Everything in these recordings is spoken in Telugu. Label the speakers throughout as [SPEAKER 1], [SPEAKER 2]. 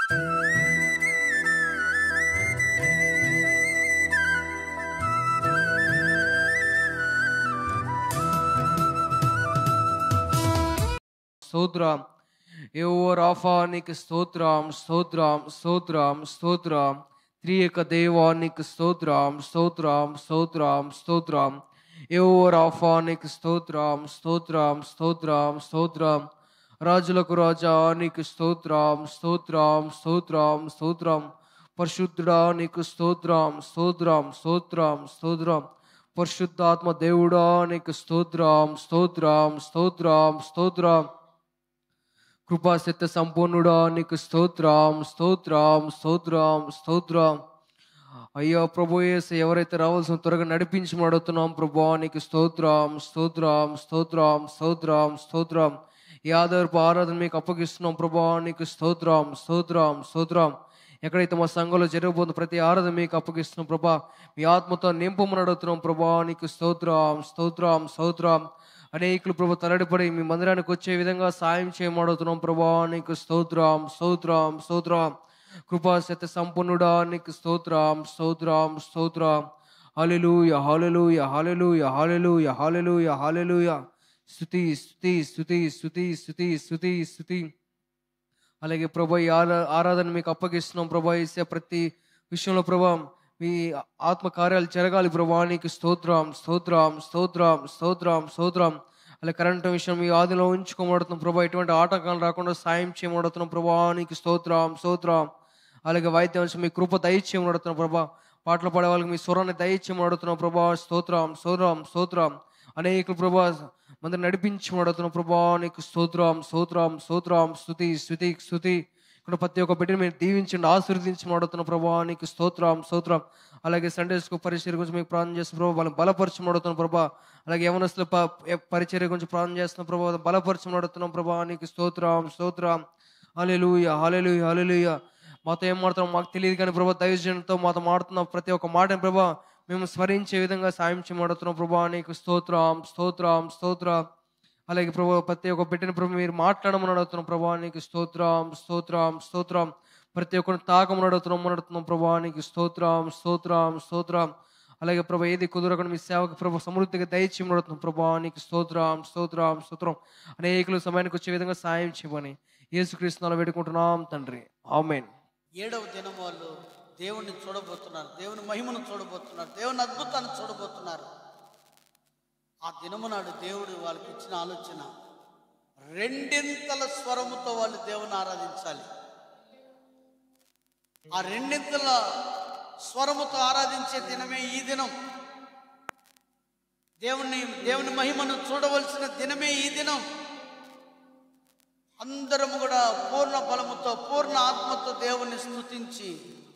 [SPEAKER 1] స్తోత్రం ఏవో రాఫా నీకు స్తోత్రం స్తోత్రం స్తోత్రం స్తోత్రం త్రియక దేవానికి స్తోత్రం స్తోత్రం స్తోత్రం స్తోత్రం ఏవో రాఫా నీకు స్తోత్రం స్తోత్రం స్తోత్రం స్తోత్రం రాజులకు రాజా నీకు స్తోత్రం స్తోత్రం స్తోత్రం స్తోత్రం పరిశుద్ధుడా నీకు స్తోత్రం స్తోత్రం స్తోత్రం స్తోత్రం పరిశుద్ధాత్మ దేవుడా నీకు స్తోత్రం స్తోత్రం స్తోత్రం స్తోత్రం కృపా సత్య సంపూర్ణుడా నీకు స్తోత్రం స్తోత్రం స్తోత్రం స్తోత్రం అయ్యా ప్రభు యేసు ఎవరైతే రావాల్సిన త్వరగా నడిపించి అడుగుతున్నాం ప్రభా నీకు స్తోత్రం స్తోత్రం స్తోత్రం స్తోత్రం స్తోత్రం ఈ ఆధారపు ఆరాధన మీకు అప్పగిస్తున్నాం ప్రభా నీకు స్తోత్రం స్తోత్రం స్తోత్రం ఎక్కడైతే మా సంఘంలో జరగబోతున్న ప్రతి ఆరాధన మీకు అప్పగిస్తున్నాం ప్రభా మీ ఆత్మతో నింపమని అడుగుతున్నాం ప్రభా నీకు స్తోత్రం స్తోత్రం స్తోత్రం అనేకులు ప్రభు తలడిపడి మీ మందిరానికి వచ్చే విధంగా సాయం చేయమడుగుతున్నాం ప్రభా నీకు స్తోత్రం స్తోత్రం స్తోత్రం కృపా సత్య సంపన్నుడా నీకు స్తోత్రం స్తోత్రం స్తోత్రం హల్లెలూయ హల్లెలూయ హల్లెలూయ హల్లెలూయ హల్లెలూయ హల్లెలూయ స్తుతి స్తుతి స్తుతి స్తుతి స్తుతి స్తుతి స్తుతి అలాగే ప్రభా ఈ ఆరా ఆరాధన మీకు అప్పగిస్తున్నాం ప్రభా ఇసే ప్రతి విషయంలో ప్రభా మీ ఆత్మ కార్యాలు జరగాలి ప్రభా నీకు స్తోత్రం స్తోత్రం స్తోత్రం స్తోత్రం స్తోత్రం అలాగే కరెంట్ విషయం మీ ఆదిలో ఉంచుకోమడుతున్నాం ప్రభా ఎటువంటి ఆటంకాలు రాకుండా సాయం చేయమడుతున్నాం ప్రభా నీకు స్తోత్రం స్తోత్రం అలాగే వాయిద్యం విషయం మీ కృప దయచేయమడుతున్నాం ప్రభా పాటలు పాడే వాళ్ళకి మీ స్వరాన్ని దయచేయమడుతున్నాం ప్రభా స్తోత్రం స్తోత్రం స్తోత్రం అనేకులు ప్రభా మందిని నడిపించమడుతున్నాం ప్రభా నీకు స్తోత్రం స్తోత్రం స్తోత్రం స్తుతి స్తుతి స్తుతి ఇక్కడ ప్రతి ఒక్క బిడ్డని మీరు దీవించండి ఆశీర్వదించమడుతున్న ప్రభా నీకు స్తోత్రం స్తోత్రం అలాగే సండే స్కూల్ పరిచర్య గురించి మీకు ప్రార్థన చేస్తున్న ప్రభావ వాళ్ళని బలపరచమడుతున్న ప్రభా అలాగే యవనస్తుల ప- ఎ- పరిచర్య గురించి ప్రార్థన చేస్తున్న ప్రభావ బలపరచమడుతున్నాం ప్రభా నీకు స్తోత్రం స్తోత్రం హల్లెలూయా హల్లెలూయా హల్లెలూయా మాతో ఏం మాడుతున్నాం మాకు తెలియదు కానీ ప్రభా దైవజనంతో మాతో మాడుతున్న ప్రతి ఒక్క మాటని ప్రభా మేము స్మరించే విధంగా సాయం చేయమడుతున్నాం ప్రభా నీకు స్తోత్రం స్తోత్రం స్తోత్రం అలాగే ప్రభు ప్రతి ఒక్క బిడ్డని ప్రభు మీరు మాట్లాడమని అడుగుతున్నాం ప్రభా నీకు స్తోత్రం స్తోత్రం స్తోత్రం ప్రతి ఒక్కరిని తాకమని అడుగుతున్నాం అడుగుతున్నాం ప్రభా నీకు స్తోత్రం స్తోత్రం స్తోత్రం అలాగే ప్రభు ఏది కుదరకుండా మీ సేవకు ప్రభు సమృద్ధిగా దయచేయమని అడుగుతున్నాం ప్రభా నీకు స్తోత్రం స్తోత్రం స్తోత్రం అనేకులు సమయానికి వచ్చే విధంగా సాయం చేయమని యేసుక్రీస్తునాలు వేడుకుంటున్నాం తండ్రి ఆమెన్
[SPEAKER 2] ఏడవ దినం వాళ్ళు దేవుణ్ణి చూడబోతున్నారు దేవుని మహిమను చూడబోతున్నారు దేవుని అద్భుతాన్ని చూడబోతున్నారు ఆ దినము నాడు దేవుడు వాళ్ళకి ఇచ్చిన ఆలోచన రెండింతల స్వరముతో వాళ్ళు దేవుని ఆరాధించాలి ఆ రెండింతల స్వరముతో ఆరాధించే దినమే ఈ దినం దేవుని దేవుని మహిమను చూడవలసిన దినమే ఈ దినం అందరము కూడా పూర్ణ బలముతో పూర్ణ ఆత్మతో దేవుని స్తుతించి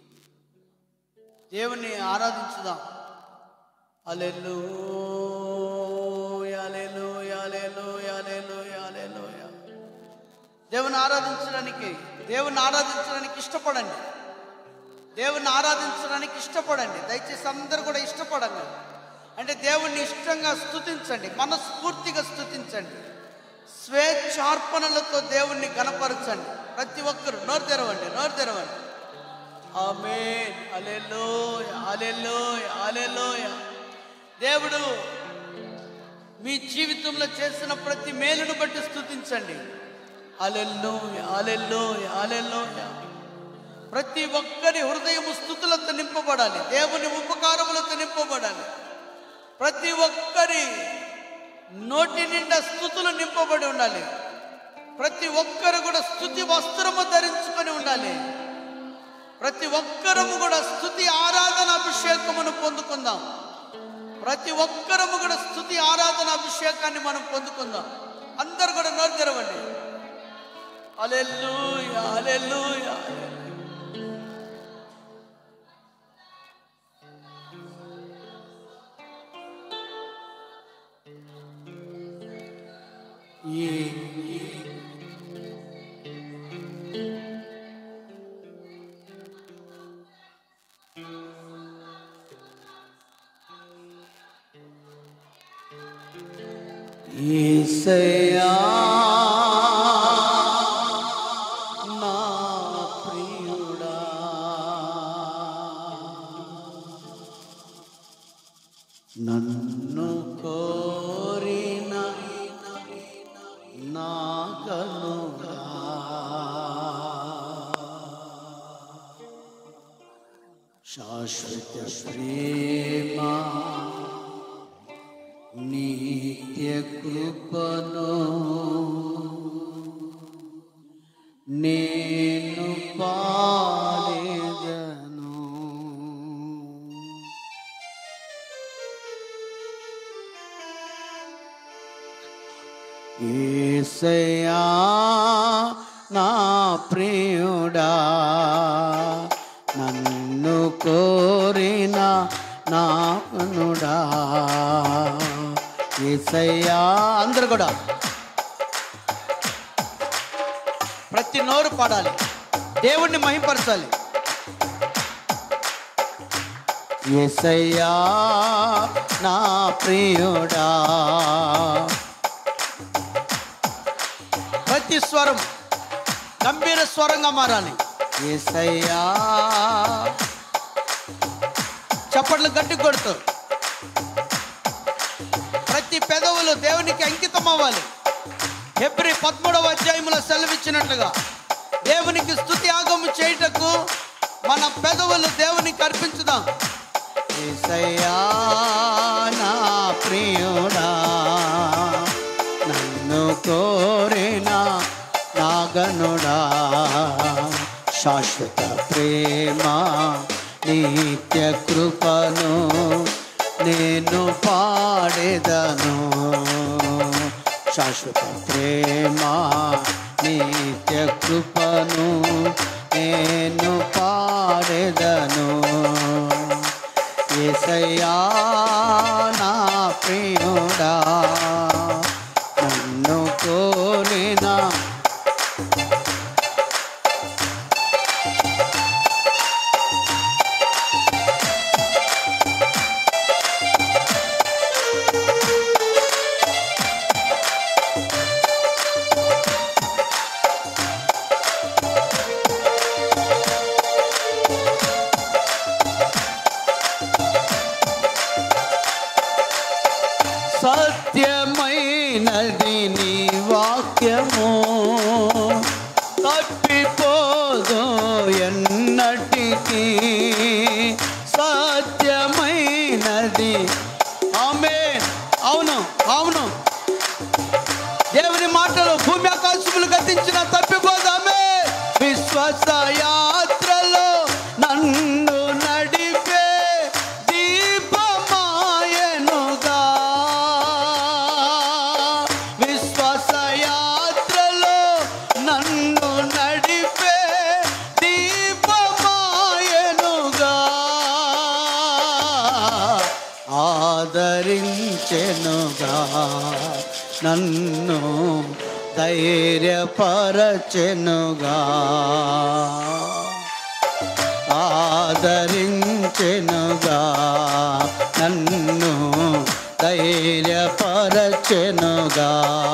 [SPEAKER 2] దేవుని ఆరాధించుదాం అలెలు దేవుని ఆరాధించడానికి దేవుని ఆరాధించడానికి ఇష్టపడండి దేవుని ఆరాధించడానికి ఇష్టపడండి దయచేసి అందరూ కూడా ఇష్టపడండి అంటే దేవుణ్ణి ఇష్టంగా స్తుతించండి మనస్ఫూర్తిగా స్తుతించండి స్వేచ్ఛార్పణలతో దేవుణ్ణి గణపరచండి ప్రతి ఒక్కరు నోరు తెరవండి నోరు తెరవండి ఆమె అలెలోయ అలెలోయ అలెలోయ దేవుడు మీ జీవితంలో చేసిన ప్రతి మేలును బట్టి స్తుతించండి అలెల్లోయ అలెల్లోయ అలెల్లోయ ప్రతి ఒక్కరి హృదయము స్థుతులతో నింపబడాలి దేవుని ఉపకారములతో నింపబడాలి ప్రతి ఒక్కరి నోటి నిండా స్థుతులు నింపబడి ఉండాలి ప్రతి ఒక్కరు కూడా స్థుతి వస్త్రము ధరించుకొని ఉండాలి ప్రతి ఒక్కరము కూడా స్థుతి ఆరాధన అభిషేకమును పొందుకుందాం ప్రతి ఒక్కరము కూడా స్థుతి ఆరాధన అభిషేకాన్ని మనం పొందుకుందాం అందరు కూడా నోరు తెరవండి అలెల్లుయా అలెల్లుయా ఈసయా నా ప్రియ నన్ను కోరిన నాగనుగా శాశ్వత ప్రేమ నిత్య కృపను నేను పాడేదను ఏసయ్యా నా ప్రియుడా నన్ను కోరిన నా పనుడా ఏసయ్యా అందరు కూడా ప్రతి నోరు పాడాలి దేవుణ్ణి మహింపరచాలి ఏసయ్యా నా ప్రియుడా ప్రతి స్వరం గంభీర స్వరంగా మారాలి ఏసయ్యా చప్పట్లు గట్టి కొడుతూ ప్రతి పెదవులు దేవునికి అంకితం అవ్వాలి ఫిబ్రి పదమూడవ అధ్యాయంలో సెలవిచ్చినట్లుగా దేవునికి స్థుతి ఆగము చేయుటకు మన పెదవులు దేవునికి అర్పించుదాం ఏసయ్యా నా ప్రియుడా నన్ను కోరిన నాగనుడా శాశ్వత ప్రేమ నిత్య కృపను నేను పాడేదను శాశ్వత ప్రేమ నిత్య కృపను నేను పాడేదను ఏసయ్యా నా ప్రియుడా నన్ను కోరినా సత్యమైనది నీ వాక్యము తప్పిపోదు ఎన్నటికీ సత్యమైనది ఆమె అవును అవును దేవుని మాటలు భూమి ఆకాశములు గతించిన తప్పిపోదామే విశ్వాస యాత్రలో నన్ను నడిపే దీపమాయనుగా విశ్వాస యాత్రలో నన్ను నడిపే దీపమాయనుగా ఆదరించెనుగా నన్ను ధైర్యపరచెనుగా ఆదరించెనుగా నన్ను ధైర్యపరచెనుగా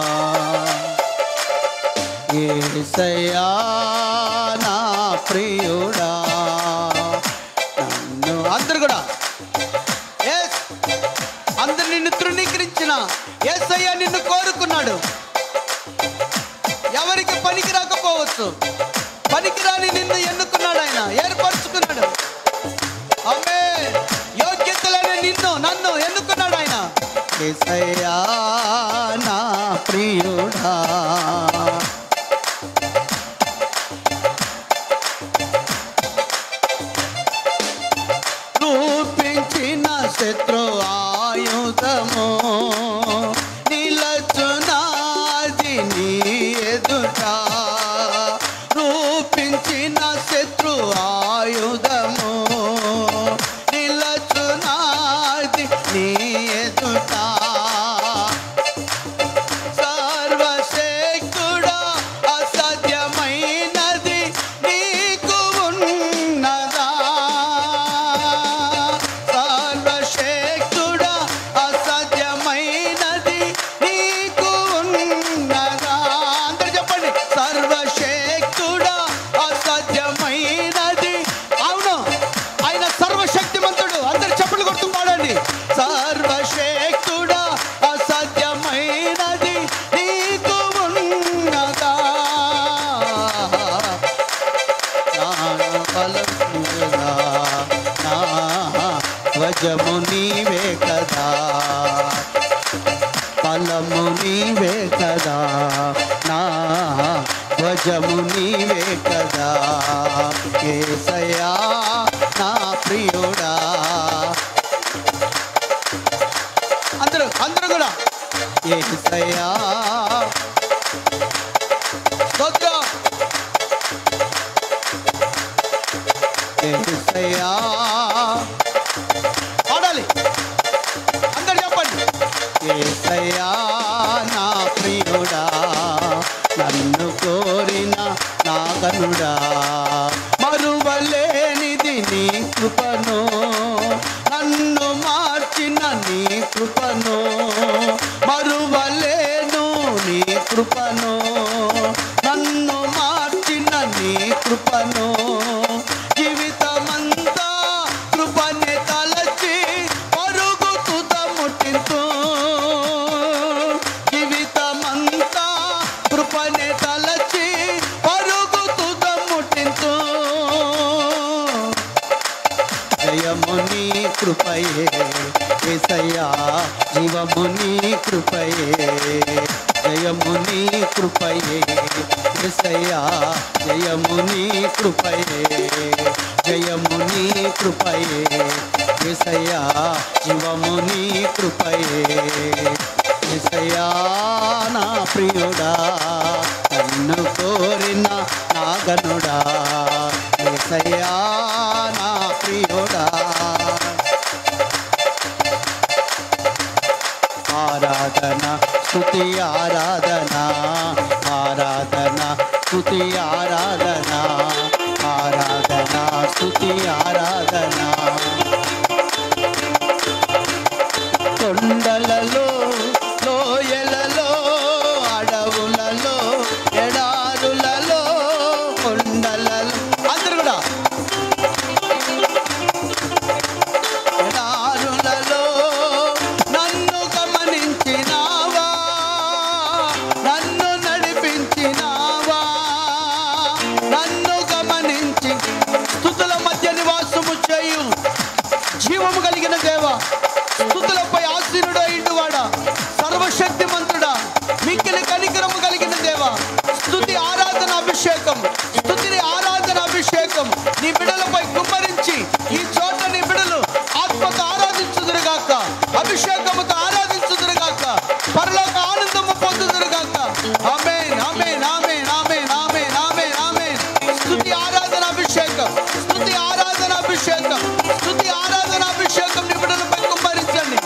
[SPEAKER 2] ఏసయ్యా నా ప్రియుడా నన్ను అందరు కూడా Yes. అందరు నిన్ను తృణీకరించిన ఏసయ్య నిన్ను కోరుకున్నాడు ఎవరికి పనికి రాకపోవచ్చు పనికిరాని నిన్ను ఎన్నుకున్నాడు ఆయన ఏర్పరచుకున్నాడు ఆమె యోగ్యతలైన నిన్ను నన్ను ఎన్నుకున్నాడు ఆయన ఏసయ్యా నా ప్రియుడా రూపించిన శత్రు ఆయుధము నిలచునాది నీ ఎదుట రూపించిన శత్రు ఆయుధము నిలచునాది నీ ఎదుట ధ్వజము నీవే కదా ఫలము నీవే కదా నా ధ్వజము నీవే కదా ఏసయ్యా నా ప్రియుడా అందరూ అందరూ కూడా ఏసయ్యా స్తోత్రం ఏసయ్యా పాడాలి అందరు చెప్పండి ఏసయ్యా నా ప్రియుడా నన్ను కోరిన నా కనుడా మరువలేనిది నీ కృపను నన్ను మార్చిన నీ కృపను మరువలేను నీ కృపను నన్ను మార్చిన నీ కృపను జీవితమంతా కృపనే తలచి పరుగు తుద ముట్టింతు జీవితమంతా కృపనే తలచి పరుగు తుద ముట్టింతు జయముని కృపయే ఏసయ్యా జీవముని కృపయే జయముని కృపయే ఏసయ్యా జయముని కృపయే జయముని కృపయే ఏసయ్యా జీవముని కృపయే ఏసయ్యా నా ప్రియుడా నన్ను కోరిన నాగనుడా ఏసయ్యా నా ప్రియుడా ఆరాధన స్తుతి ఆరాధన ఆరాధన స్తుతి ఆరాధన ఆరాధన స్తుతి ఆరాధన కొండలలో లోయలలో అడవులలో ఎడారులలో కొండలలో అందరు కూడా ఎడారులలో నన్ను గమనించినావా నన్ను నడిపించినావా నన్ను గమనించి స్థుతుల మధ్య నివాసము చేయు జీవము కలిగిన దేవ స్థుతులపై ఆసీనుడు అయిండువాడా సర్వశక్తి మంతుడా మిక్కిలి కనికరము కలిగిన దేవ స్థుతి ఆరాధన అభిషేకం స్థుతిని ఆరాధన అభిషేకం నీ బిడలపై కుమ్మరించి ఈ చోట నీ బిడలు ఆత్మతో ఆరాధించుదురుగాక అభిషేకముతో ఆరాధించుదురుగాక పరలోక ఆనందము పొందుదురుగాక ఆమేన్ ఆమేన్ ఆమేన్ ఆమేన్ ఆమేన్ ఆమేన్ ఆమేన్ స్థుతి ఆరాధన అభిషేకం స్థుతి ఆరాధన అభిషేకం స్థుతి ఆరాధన అభిషేకం నీ బిడ్డలపై కుమ్మరించండి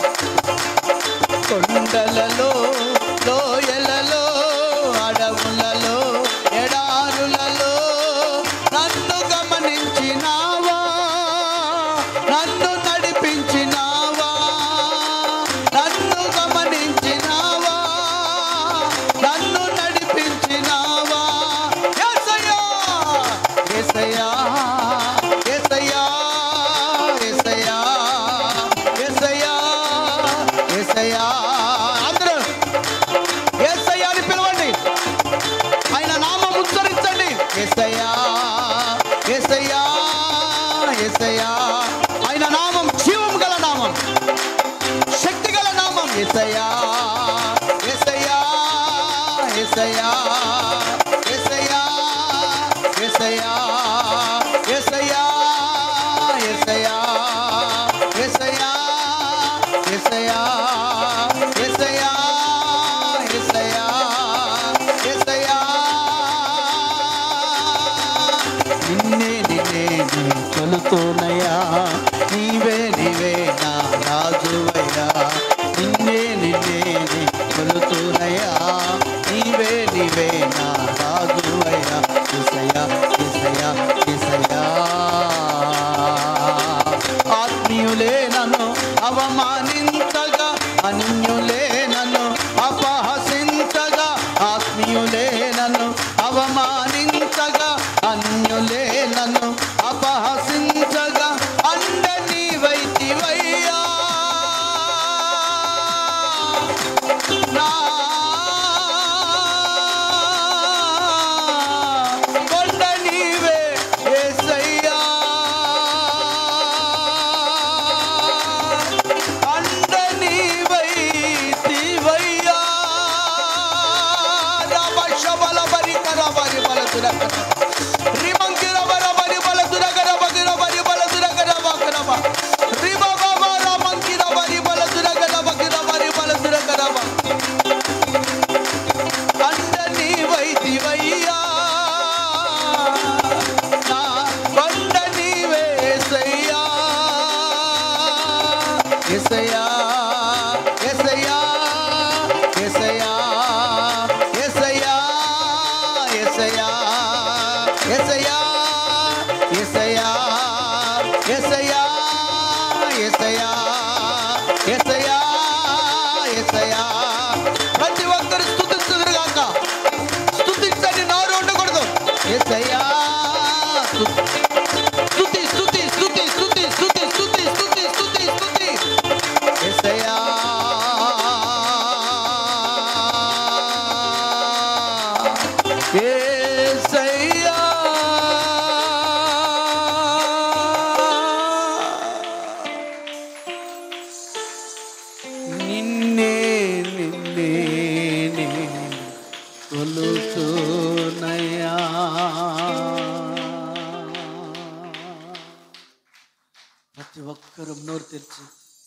[SPEAKER 2] కొండలలో లోయలలో అడవులలో ఎడారులలో నన్ను గమనించినావా నన్ను నడిపించినావా నన్ను గమనించినావా నన్ను నడిపించినావా యేసయ్యా యేసయ్యా యేసయ్యా యేసయ్యా యేసయ్యా యేసయ్యా అందరూ యేసయ్యా అని పిలవండి ఆయన నామం ఉచ్చరించండి యేసయ్యా యేసయ్యా యేసయ్యా ఆయన నామం జీవం గల నామం శక్తి గల నామం యేసయ్యా యేసయ్యా యేసయ్యా యేసయ్యా యేసయ్యా యేసయ్యా యేసయ్యా యేసయ్యా యేసయ్యా యేసయ్యా యేసయ్యా యేసయ్యా నిన్నే నిన్నే నీ కొలుతోనయ్యా నీవే నీవే నా రాజువయ్యా నిన్నే నిన్నే నీ కొలుతోనయ్యా నీవే నీవే నా రాజువయ్యా యేసయ్యా యేసయ్యా యేసయ్యా ఆత్మీయులే నన్ను అవమానించగా అన్యులే నన్ను అపహసించగా ఆత్మీయులే నన్ను అవమానించగా అన్యులే నన్ను అపహసించగా అండ నీవైతివయ్యా ఏసయ్యా ఏసయ్యా ఏసయ్యా ఏసయ్యా ఏసయ్యా ప్రతి ఒక్కరు స్థుతిస్తున్నారు కాక స్థుతించండి నోరు ఉండకూడదు ఏసయ్యా స్థుతి స్థుతి స్థుతి స్థుతి స్థుతి స్థుతి స్థుతి స్థుతి స్థుతి ఏసయ్యా ఏసయ్యా నిన్నే నిన్నే నే కొలుతున్నయా ప్రతి ఒక్కరు నోరు తెరిచి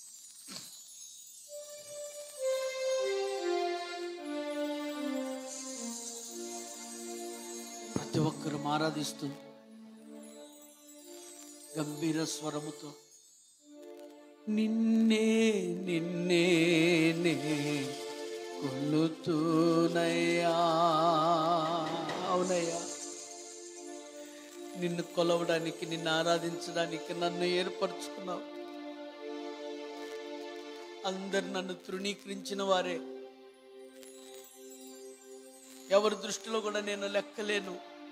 [SPEAKER 2] ప్రతి ఒక్కరు ఆరాధిస్తూ గంభీర స్వరముతో నిన్నే నిన్నే నే కొలుతూనయ్యా అవునయ్యా నిన్ను కొలవడానికి నిన్ను ఆరాధించడానికి నన్ను ఏర్పరచుకున్నావు అందరు నన్ను తృణీకరించిన వారే ఎవరి దృష్టిలో కూడా నేను లెక్కలేను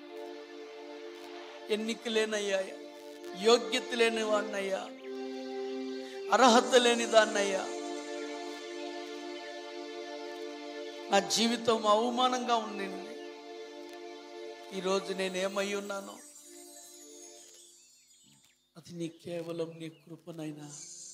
[SPEAKER 2] ఎన్నిక లేనయ్యా యోగ్యత లేని వాడినయ్యా అర్హత లేని దాన్నయ్యా నా జీవితం అవమానంగా ఉండింది ఈరోజు నేను ఏమై ఉన్నాను అది నీ కేవలం నీ కృపనైనా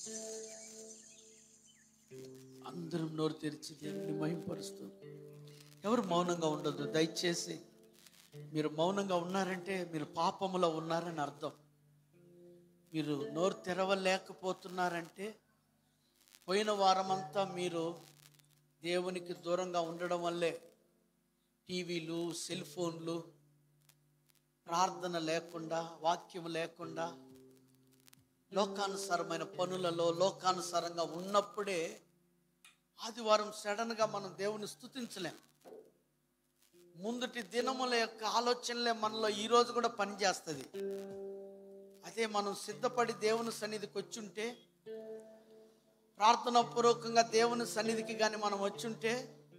[SPEAKER 2] అందరం నోరు తెరిచి దేవుని మహింపరుస్తూ ఎవరు మౌనంగా ఉండదు దయచేసి మీరు మౌనంగా ఉన్నారంటే మీరు పాపములో ఉన్నారని అర్థం మీరు నోరు తెరవలేకపోతున్నారంటే పోయిన వారమంతా మీరు దేవునికి దూరంగా ఉండడం వల్లే టీవీలు సెల్ ఫోన్లు ప్రార్థన లేకుండా వాక్యం లేకుండా లోకానుసారమైన పనులలో లోకానుసారంగా ఉన్నప్పుడే ఆదివారం సడన్గా మనం దేవుని స్తుతించలేం ముందుటి దినముల యొక్క ఆలోచనలే మనలో ఈ రోజు కూడా పనిచేస్తుంది అదే మనం సిద్ధపడి దేవుని సన్నిధికి వచ్చుంటే ప్రార్థనా పూర్వకంగా దేవుని సన్నిధికి కానీ మనం వచ్చుంటే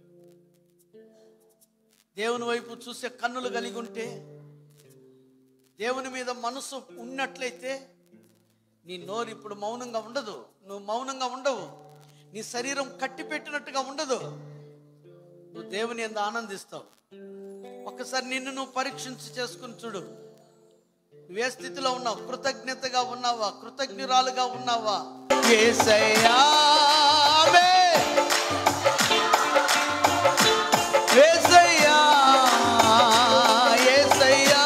[SPEAKER 2] దేవుని వైపు చూసే కన్నులు కలిగి ఉంటే దేవుని మీద మనసు ఉన్నట్లయితే నీ నోరు ఇప్పుడు మౌనంగా ఉండదు నువ్వు మౌనంగా ఉండవు నీ శరీరం కట్టి పెట్టినట్టుగా ఉండదు నువ్వు దేవుని ఎందు ఆనందిస్తావు ఒక్కసారి నిన్ను నువ్వు పరీక్షించి చేసుకుని చూడు నువ్వే స్థితిలో ఉన్నావు కృతజ్ఞతగా ఉన్నావా కృతజ్ఞురాలుగా ఉన్నావా యేసయ్యా ఆమేన్. యేసయ్యా, యేసయ్యా,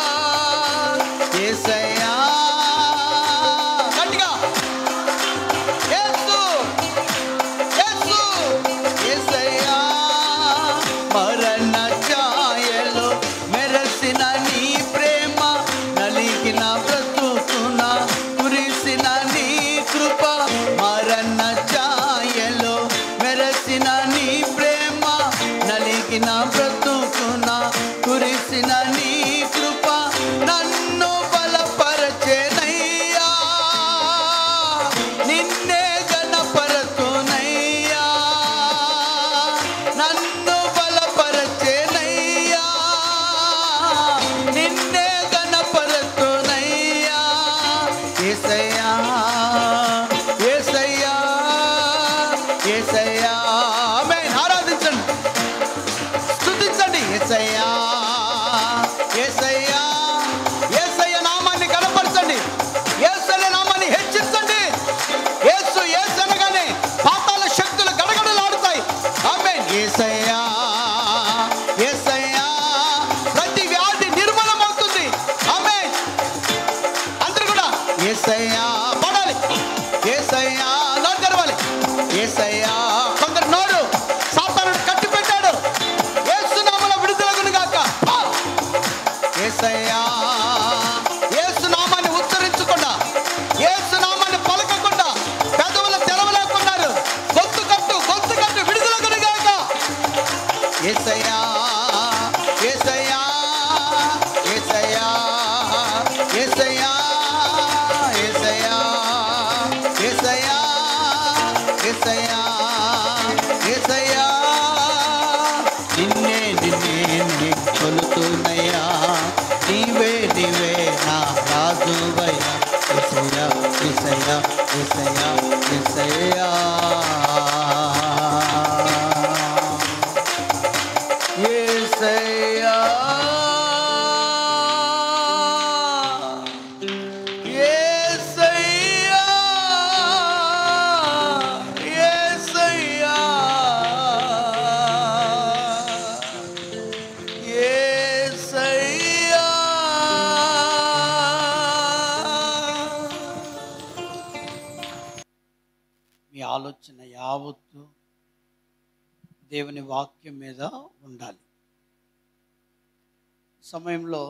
[SPEAKER 2] యేసయ్యా. గట్టిగా. యేసు, యేసు, యేసయ్యా. మరణ ఛాయలో మెరసిన నీ ప్రేమ నలిగిన బ్రతుకున కురిసిన నీ కృప మరణ ఛాయలో మెరసిన నీ ప్రేమ నలిగిన బ్రతుకున కురిసిన నీ కృప నన్ను బలపరచెనయ్యా నిన్నే గణపరతునయ్యా నన్ను బలపరచెనయ్యా నిన్నే గణపరతునయ్యా యేసయ్యా యేసయ్యా యేసయ్యా ఆమేన్ ఆరాధించండి స్తుతించండి యేసయ్యా యేసయ్యా యేసయ్య నామాన్ని కనపరచండి యేసయ్య నామాన్ని హెచ్చించండి యేసు యేసు అనగానే పాతాల శక్తులు గడగడలాడుతాయి ఆమేన్ యేసయ్యా యేసయ్యా ప్రతి వ్యాధి నిర్మూలమవుతుంది ఆమేన్ అందరూ కూడా యేసయ్యా పాడాలి యేసయ్యా నోరు తెరవాలి యేసయ్యా కొందరు నోరు సాతాను కట్టి పెట్టాడు యేసునామములో విడుదలగును గాక ఆ! యేసయ్యా యేసు నామాన్ని ఉచ్చరించకుండా యేసు నామాన్ని పలకకుండా పెదవులు తెరవలేకున్నారు గొంతు కట్టు గొంతు కట్టు విడుదలగును గాక యేసయ్యా యేసయ్యా యేసయ్యా యేసయ్యా రాజువైన ఎసయ్యా ఎసయ్యా ఎసయ్యా ఎసయ్యా ఏసయ్యా ఏసయ్యా ఏసయ్యా ఏసయ్యా మీ ఆలోచన యావత్తు దేవుని వాక్యం మీద ఉండాలి ఈ సమయంలో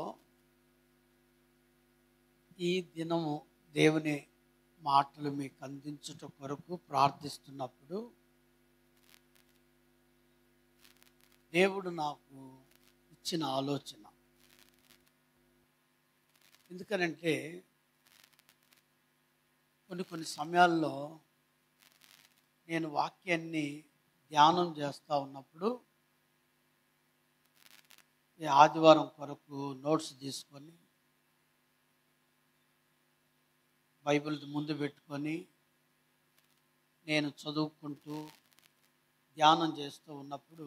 [SPEAKER 2] ఈ దినము దేవుని మాటలు మీకు అందించుట కొరకు ప్రార్థిస్తున్నప్పుడు దేవుడు నాకు ఇచ్చిన ఆలోచన ఎందుకనంటే కొన్ని కొన్ని సమయాల్లో నేను వాక్యాన్ని ధ్యానం చేస్తూ ఉన్నప్పుడు ఈ ఆదివారం కొరకు నోట్స్ తీసుకొని బైబిల్ ముందు పెట్టుకొని నేను చదువుకుంటూ ధ్యానం చేస్తూ ఉన్నప్పుడు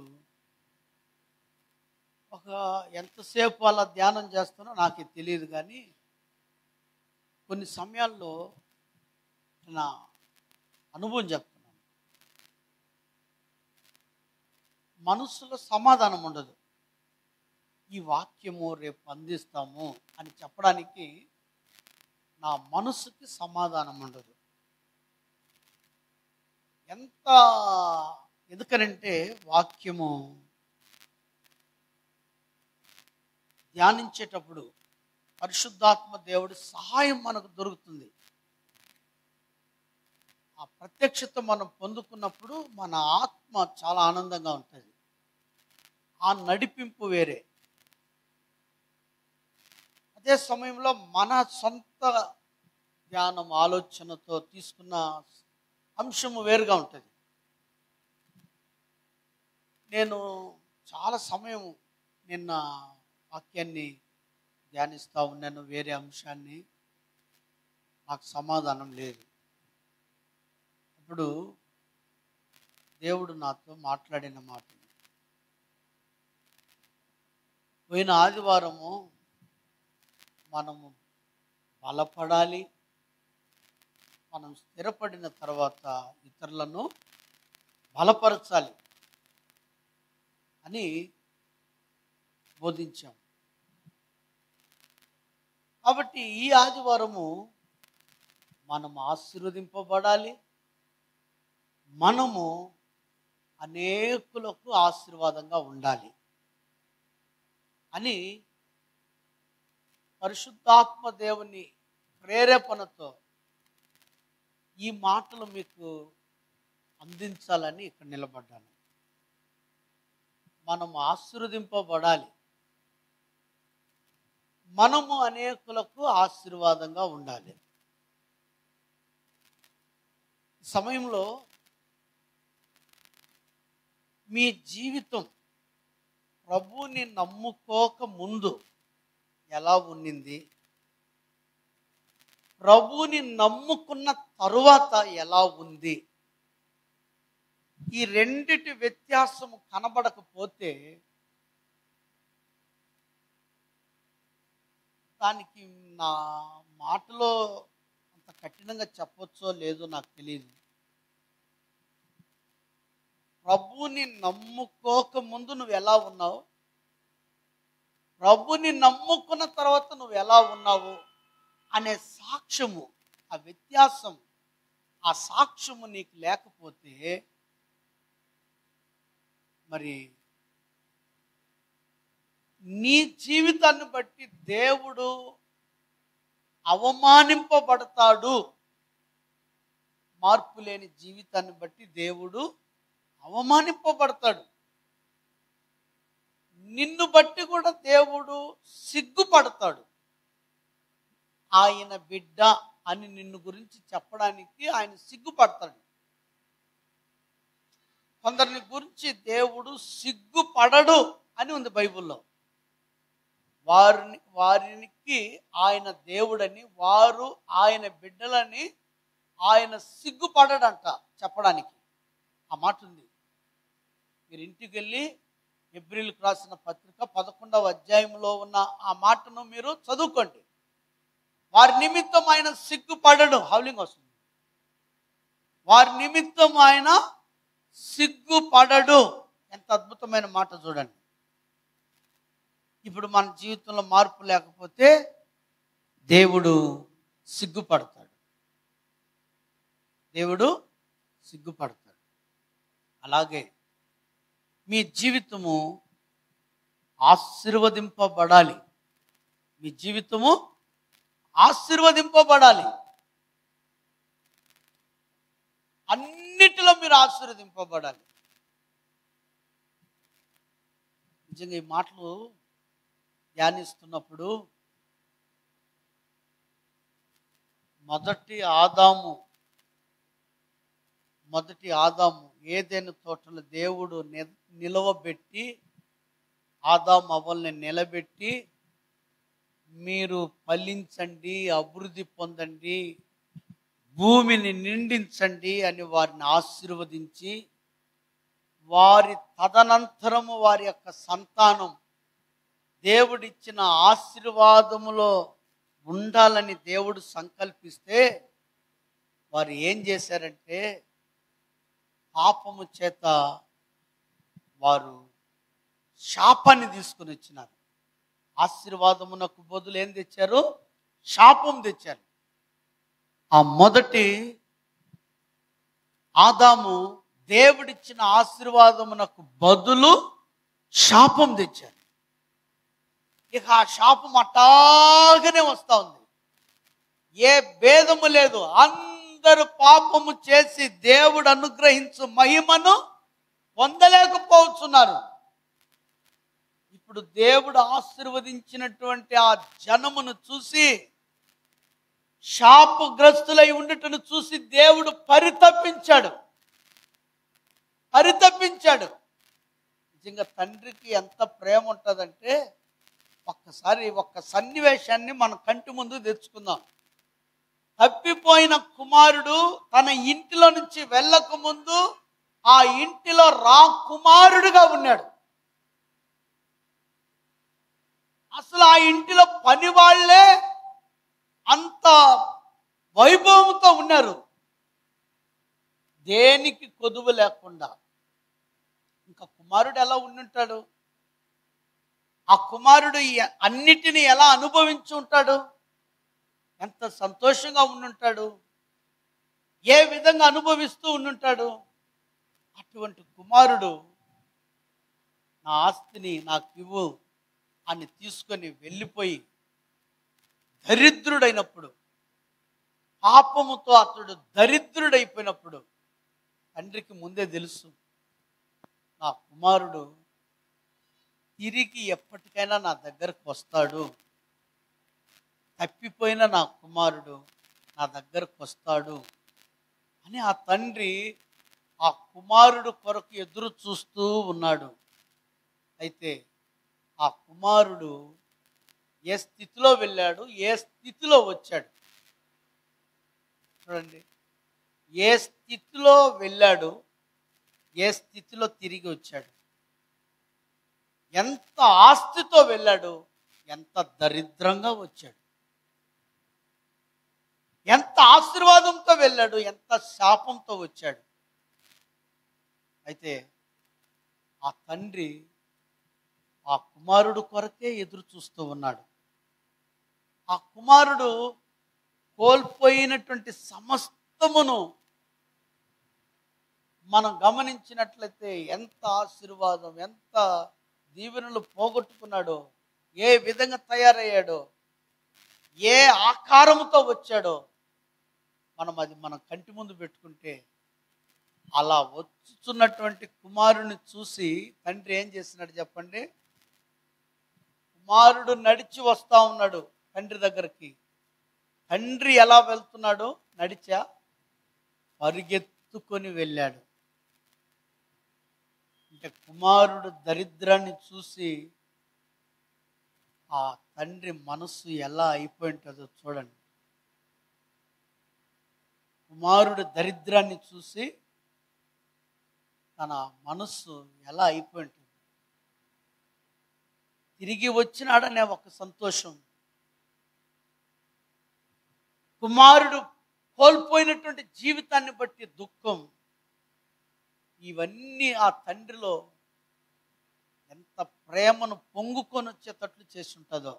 [SPEAKER 2] ఒక ఎంతసేపు అలా ధ్యానం చేస్తానో నాకు తెలియదు కానీ కొన్ని సమయాల్లో నా అనుభవం చెప్తున్నాను మనసులో సమాధానం ఉండదు ఈ వాక్యము రేపు అందిస్తాము అని చెప్పడానికి నా మనసుకి సమాధానం ఉండదు ఎంత ఎందుకనంటే వాక్యము ధ్యానించేటప్పుడు పరిశుద్ధాత్మ దేవుడి సహాయం మనకు దొరుకుతుంది ఆ ప్రత్యక్షత మనం పొందుకున్నప్పుడు మన ఆత్మ చాలా ఆనందంగా ఉంటుంది ఆ నడిపింపు వేరే అదే సమయంలో మన సొంత ధ్యానం ఆలోచనతో తీసుకున్న అంశము వేరుగా ఉంటుంది నేను చాలా సమయం నిన్న వాక్యాన్ని ధ్యానిస్తూ ఉన్నాను వేరే అంశాన్ని నాకు సమాధానం లేదు ఇప్పుడు దేవుడు నాతో మాట్లాడిన మాట పోయిన ఆదివారము మనము బలపడాలి మనం స్థిరపడిన తర్వాత ఇతరులను బలపరచాలి అని బోధించాం కాబట్టి ఈ ఆదివారము మనం ఆశీర్వదింపబడాలి మనము అనేకులకు ఆశీర్వాదంగా ఉండాలి అని పరిశుద్ధాత్మ దేవుని ప్రేరేపణతో ఈ మాటలు మీకు అందించాలని ఇక్కడ నిలబడ్డాను మనం ఆశీర్వదింపబడాలి మనము అనేకులకు ఆశీర్వాదంగా ఉండాలి ఈ సమయంలో మీ జీవితం ప్రభువుని నమ్ముకోక ముందు ఎలా ఉన్నింది ప్రభువుని నమ్ముకున్న తరువాత ఎలా ఉంది ఈ రెండిటి వ్యత్యాసం కనబడకపోతే దానికి నా మాటలో అంత కఠినంగా చెప్పొచ్చో లేదో నాకు తెలియదు ప్రభుని నమ్ముకోక ముందు నువ్వు ఎలా ఉన్నావు ప్రభుని నమ్ముకున్న తర్వాత నువ్వు ఎలా ఉన్నావు అనే సాక్ష్యము ఆ వ్యత్యాసం ఆ సాక్ష్యము నీకు లేకపోతే మరి నీ జీవితాన్ని బట్టి దేవుడు అవమానింపబడతాడు మార్పు లేని జీవితాన్ని బట్టి దేవుడు అవమానింపబడతాడు నిన్ను బట్టి కూడా దేవుడు సిగ్గుపడతాడు ఆయన బిడ్డ అని నిన్ను గురించి చెప్పడానికి ఆయన సిగ్గుపడతాడు కొందరిని గురించి దేవుడు సిగ్గుపడడు అని ఉంది బైబిల్లో వారిని వారికి ఆయన దేవుడని వారు ఆయన బిడ్డలని ఆయన సిగ్గుపడడంట చెప్పడానికి ఆ మాట ఉంది మీరు ఇంటికి వెళ్ళి ఎబ్రిల్కి రాసిన పత్రిక పదకొండవ అధ్యాయంలో ఉన్న ఆ మాటను మీరు చదువుకోండి వారి నిమిత్తం ఆయన సిగ్గుపడడు హౌలింగ్ వస్తుంది వారి నిమిత్తం ఆయన సిగ్గుపడడు ఎంత అద్భుతమైన మాట చూడండి ఇప్పుడు మన జీవితంలో మార్పు లేకపోతే దేవుడు సిగ్గుపడతాడు దేవుడు సిగ్గుపడతాడు అలాగే మీ జీవితము ఆశీర్వదింపబడాలి మీ జీవితము ఆశీర్వదింపబడాలి అన్నిటిలో మీరు ఆశీర్వదింపబడాలి నిజంగా ఈ మాటలు ధ్యానిస్తున్నప్పుడు మొదటి ఆదాము మొదటి ఆదాము ఏదైనా తోటలో దేవుడు ని- నిలవబెట్టి ఆదాము అవ్వల్ని నిలబెట్టి మీరు ఫలించండి అభివృద్ధి పొందండి భూమిని నిండించండి అని వారిని ఆశీర్వదించి వారి తదనంతరము వారి యొక్క సంతానం దేవుడిచ్చిన ఆశీర్వాదములో ఉండాలని దేవుడు సంకల్పిస్తే వారు ఏం చేశారంటే పాపము చేత వారు శాపాన్ని తీసుకుని వచ్చినారు ఆశీర్వాదమునకు బదులు ఏం తెచ్చారు శాపం తెచ్చారు ఆ మొదటి ఆదాము దేవుడిచ్చిన ఆశీర్వాదమునకు బదులు శాపం తెచ్చారు ఇక ఆ శాపం అట్టాగనే వస్తా ఉంది ఏ భేదము లేదు అందరూ పాపము చేసి దేవుడు అనుగ్రహించు మహిమను పొందలేకపోతున్నారు ఇప్పుడు దేవుడు ఆశీర్వదించినటువంటి ఆ జనమును చూసి శాపగ్రస్తులై ఉండుటను చూసి దేవుడు పరితపించాడు పరితపించాడు నిజంగా తండ్రికి ఎంత ప్రేమ ఉంటుందంటే ఒక్కసారి ఒక్క సన్నివేశాన్ని మన కంటి ముందు తెచ్చుకుందాం తప్పిపోయిన కుమారుడు తన ఇంటిలో నుంచి వెళ్ళక ముందు ఆ ఇంటిలో రా కుమారుడుగా ఉన్నాడు అసలు ఆ ఇంటిలో పని వాళ్ళే అంత వైభవంతో ఉన్నారు దేనికి కొదువు లేకుండా ఇంకా కుమారుడు ఎలా ఉండుంటాడు ఆ కుమారుడు ఈ అన్నిటిని ఎలా అనుభవించి ఉంటాడు ఎంత సంతోషంగా ఉండుంటాడు ఏ విధంగా అనుభవిస్తూ ఉండుంటాడు అటువంటి కుమారుడు నా ఆస్తిని నాకు ఇవ్వు అని తీసుకొని వెళ్ళిపోయి దరిద్రుడైనప్పుడు పాపముతో అతడు దరిద్రుడైపోయినప్పుడు తండ్రికి ముందే తెలుసు నా కుమారుడు తిరిగి ఎప్పటికైనా నా దగ్గరకు వస్తాడు తప్పిపోయిన నా కుమారుడు నా దగ్గరకు వస్తాడు అని ఆ తండ్రి ఆ కుమారుడు కొరకు ఎదురు చూస్తూ ఉన్నాడు అయితే ఆ కుమారుడు ఏ స్థితిలో వెళ్ళాడు ఏ స్థితిలో వచ్చాడు చూడండి ఏ స్థితిలో వెళ్ళాడు ఏ స్థితిలో తిరిగి వచ్చాడు ఎంత ఆస్తితో వెళ్ళాడు ఎంత దరిద్రంగా వచ్చాడు ఎంత ఆశీర్వాదంతో వెళ్ళాడు ఎంత శాపంతో వచ్చాడు అయితే ఆ తండ్రి ఆ కుమారుడు కొరకే ఎదురు చూస్తూ ఉన్నాడు ఆ కుమారుడు కోల్పోయినటువంటి సమస్తమును మనం గమనించినట్లయితే ఎంత ఆశీర్వాదం ఎంత దీవెనలు పోగొట్టుకున్నాడో ఏ విధంగా తయారయ్యాడో ఏ ఆకారముతో వచ్చాడో మనం అది మన కంటి ముందు పెట్టుకుంటే అలా వచ్చుచున్నటువంటి కుమారుని చూసి తండ్రి ఏం చేస్తున్నాడు చెప్పండి కుమారుడు నడిచి వస్తా ఉన్నాడు తండ్రి దగ్గరికి తండ్రి ఎలా వెళ్తున్నాడో నడిచా పరిగెత్తుకొని వెళ్ళాడు అంటే కుమారుడు దరిద్రాన్ని చూసి ఆ తండ్రి మనస్సు ఎలా అయిపోయి ఉంటుందో చూడండి కుమారుడు దరిద్రాన్ని చూసి తన మనస్సు ఎలా అయిపోయి ఉంటుంది తిరిగి వచ్చినాడనే ఒక సంతోషం కుమారుడు కోల్పోయినటువంటి జీవితాన్ని బట్టి దుఃఖం ఇవన్నీ ఆ తండ్రిలో ఎంత ప్రేమను పొంగుకొని వచ్చేటట్లు చేసి ఉంటుందో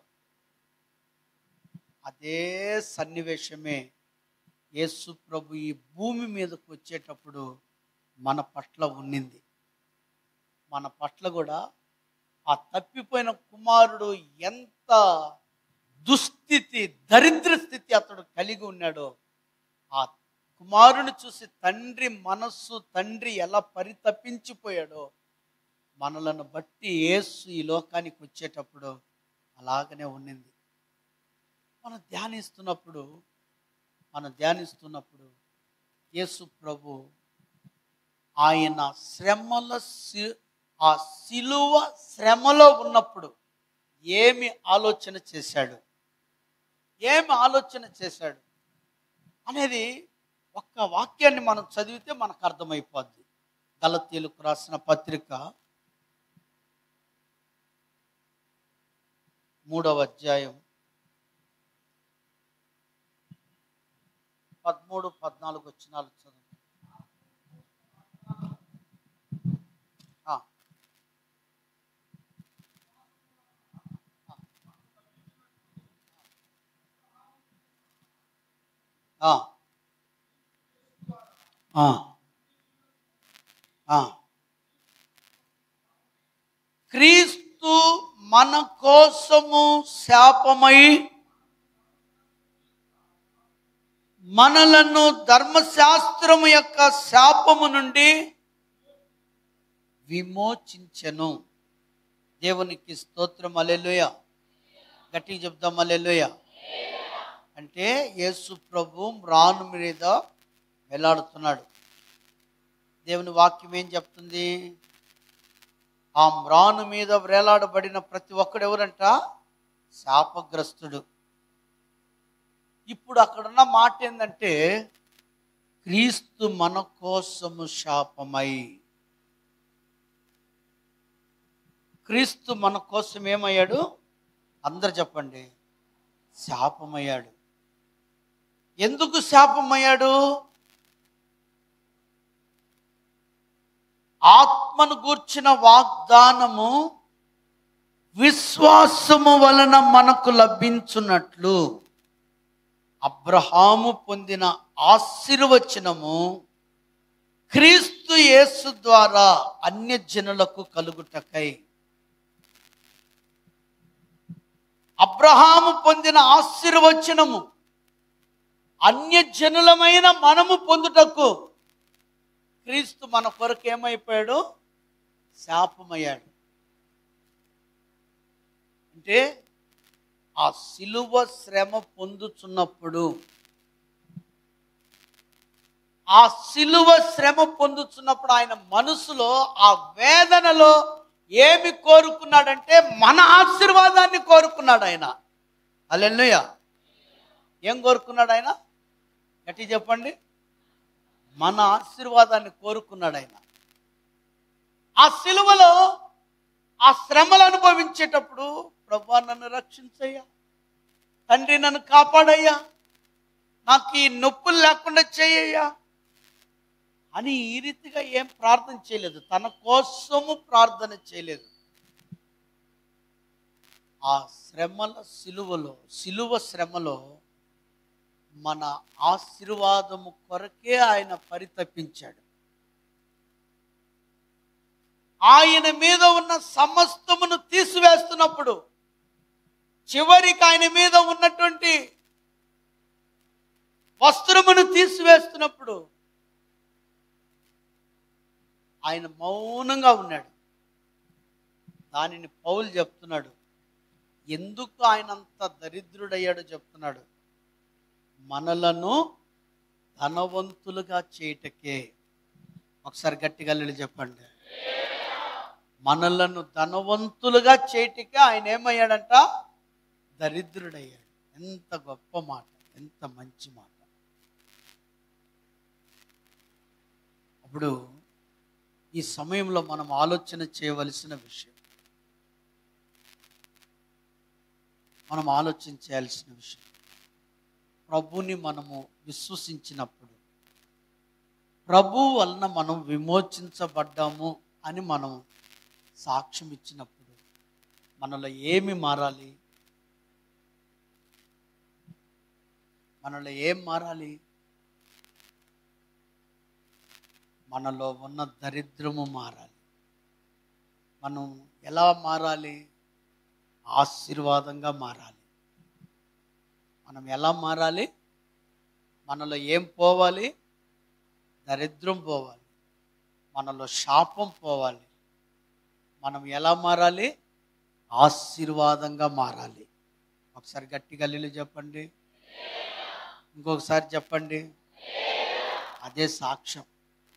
[SPEAKER 2] అదే సన్నివేశమే యేసు ప్రభు ఈ భూమి మీదకు వచ్చేటప్పుడు మన పట్ల ఉన్నింది మన పట్ల కూడా ఆ తప్పిపోయిన కుమారుడు ఎంత దుస్థితి దరిద్ర స్థితి అతడు కలిగి ఉన్నాడో ఆ కుమారుని చూసి తండ్రి మనస్సు తండ్రి ఎలా పరితపించిపోయాడో మనలను బట్టి యేసు ఈ లోకానికి వచ్చేటప్పుడు అలాగనే ఉన్నింది మనం ధ్యానిస్తున్నప్పుడు మనం ధ్యానిస్తున్నప్పుడు యేసు ప్రభు ఆయన శ్రమల సి- ఆ సిలువ శ్రమలో ఉన్నప్పుడు ఏమి ఆలోచన చేశాడు ఏమి ఆలోచన చేశాడు అనేది ఒక్క వాక్యాన్ని మనం చదివితే మనకు అర్థమైపోద్ది గలతీలకు రాసిన పత్రిక మూడవ అధ్యాయం పదమూడు పద్నాలుగు వచ్చినాలు చదువు ఆ. ఆ. ఆ. ఆ. క్రీస్తు మన కోసము శాపమై మనలను ధర్మశాస్త్రము యొక్క శాపము నుండి విమోచించెను దేవునికి స్తోత్రం అలెలుయ గట్టిగా చెప్దాం అలెలుయ అంటే యేసు ప్రభు రాను మీద వేలాడుతున్నాడు దేవుని వాక్యం ఏం చెప్తుంది ఆ మ్రాను మీద వేలాడబడిన ప్రతి ఒక్కడు ఎవరంట శాపగ్రస్తుడు ఇప్పుడు అక్కడున్న మాట ఏంటంటే క్రీస్తు మన కోసము శాపమై క్రీస్తు మన కోసం ఏమయ్యాడు అందరు చెప్పండి శాపమయ్యాడు ఎందుకు శాపమయ్యాడు ఆత్మను గూర్చిన వాగ్దానము విశ్వాసము వలన మనకు లభించున్నట్లు అబ్రహాము పొందిన ఆశీర్వచనము క్రీస్తు యేసు ద్వారా అన్యజనులకు కలుగుటకై అబ్రహాము పొందిన ఆశీర్వచనము అన్యజనులమైన మనము పొందుటకు క్రీస్తు మన కొరకు ఏమైపోయాడు శాపమయ్యాడు అంటే ఆ సిలువ శ్రమ పొందుచున్నప్పుడు ఆ సిలువ శ్రమ పొందుతున్నప్పుడు ఆయన మనసులో ఆ వేదనలో ఏమి కోరుకున్నాడంటే మన ఆశీర్వాదాన్ని కోరుకున్నాడు ఆయన అల్లెల్లుయ ఏం కోరుకున్నాడు ఆయన గట్టి చెప్పండి మన ఆశీర్వాదాన్ని కోరుకున్నాడు ఆయన ఆ సిలువలో ఆ శ్రమలు అనుభవించేటప్పుడు ప్రభా నన్ను రక్షించయ్యా తండ్రి నన్ను కాపాడయ్యా నాకు ఈ నొప్పులు లేకుండా చేయ్యా అని ఈ రీతిగా ఏం ప్రార్థన చేయలేదు తన కోసము ప్రార్థన చేయలేదు ఆ శ్రమల సిలువలో సిలువ శ్రమలో మన ఆశీర్వాదము కొరకే ఆయన పరితపించాడు ఆయన మీద ఉన్న సమస్తమును తీసివేస్తున్నప్పుడు చివరికి ఆయన మీద ఉన్నటువంటి వస్త్రమును తీసివేస్తున్నప్పుడు ఆయన మౌనంగా ఉన్నాడు దానిని పౌలు చెప్తున్నాడు ఎందుకు ఆయన అంత దరిద్రుడయ్యాడో చెప్తున్నాడు మనలను ధనవంతులుగా చేయటకే ఒకసారి గట్టిగా వెళ్ళి చెప్పండి మనలను ధనవంతులుగా చేయటకే ఆయన ఏమయ్యాడంట దరిద్రుడయ్యాడు ఎంత గొప్ప మాట ఎంత మంచి మాట అప్పుడు ఈ సమయంలో మనం ఆలోచన చేయవలసిన విషయం మనం ఆలోచన చేయాల్సిన విషయం ప్రభుని మనము విశ్వసించినప్పుడు ప్రభు వలన మనం విమోచించబడ్డాము అని మనం సాక్ష్యం ఇచ్చినప్పుడు మనలో ఏమి మారాలి మనలో ఏం మారాలి మనలో ఉన్న దరిద్రము మారాలి మనం ఎలా మారాలి ఆశీర్వాదంగా మారాలి మనం ఎలా మారాలి మనలో ఏం పోవాలి దరిద్రం పోవాలి మనలో శాపం పోవాలి మనం ఎలా మారాలి ఆశీర్వాదంగా మారాలి ఒకసారి గట్టిగా లీలు చెప్పండి ఇంకొకసారి చెప్పండి అదే సాక్ష్యం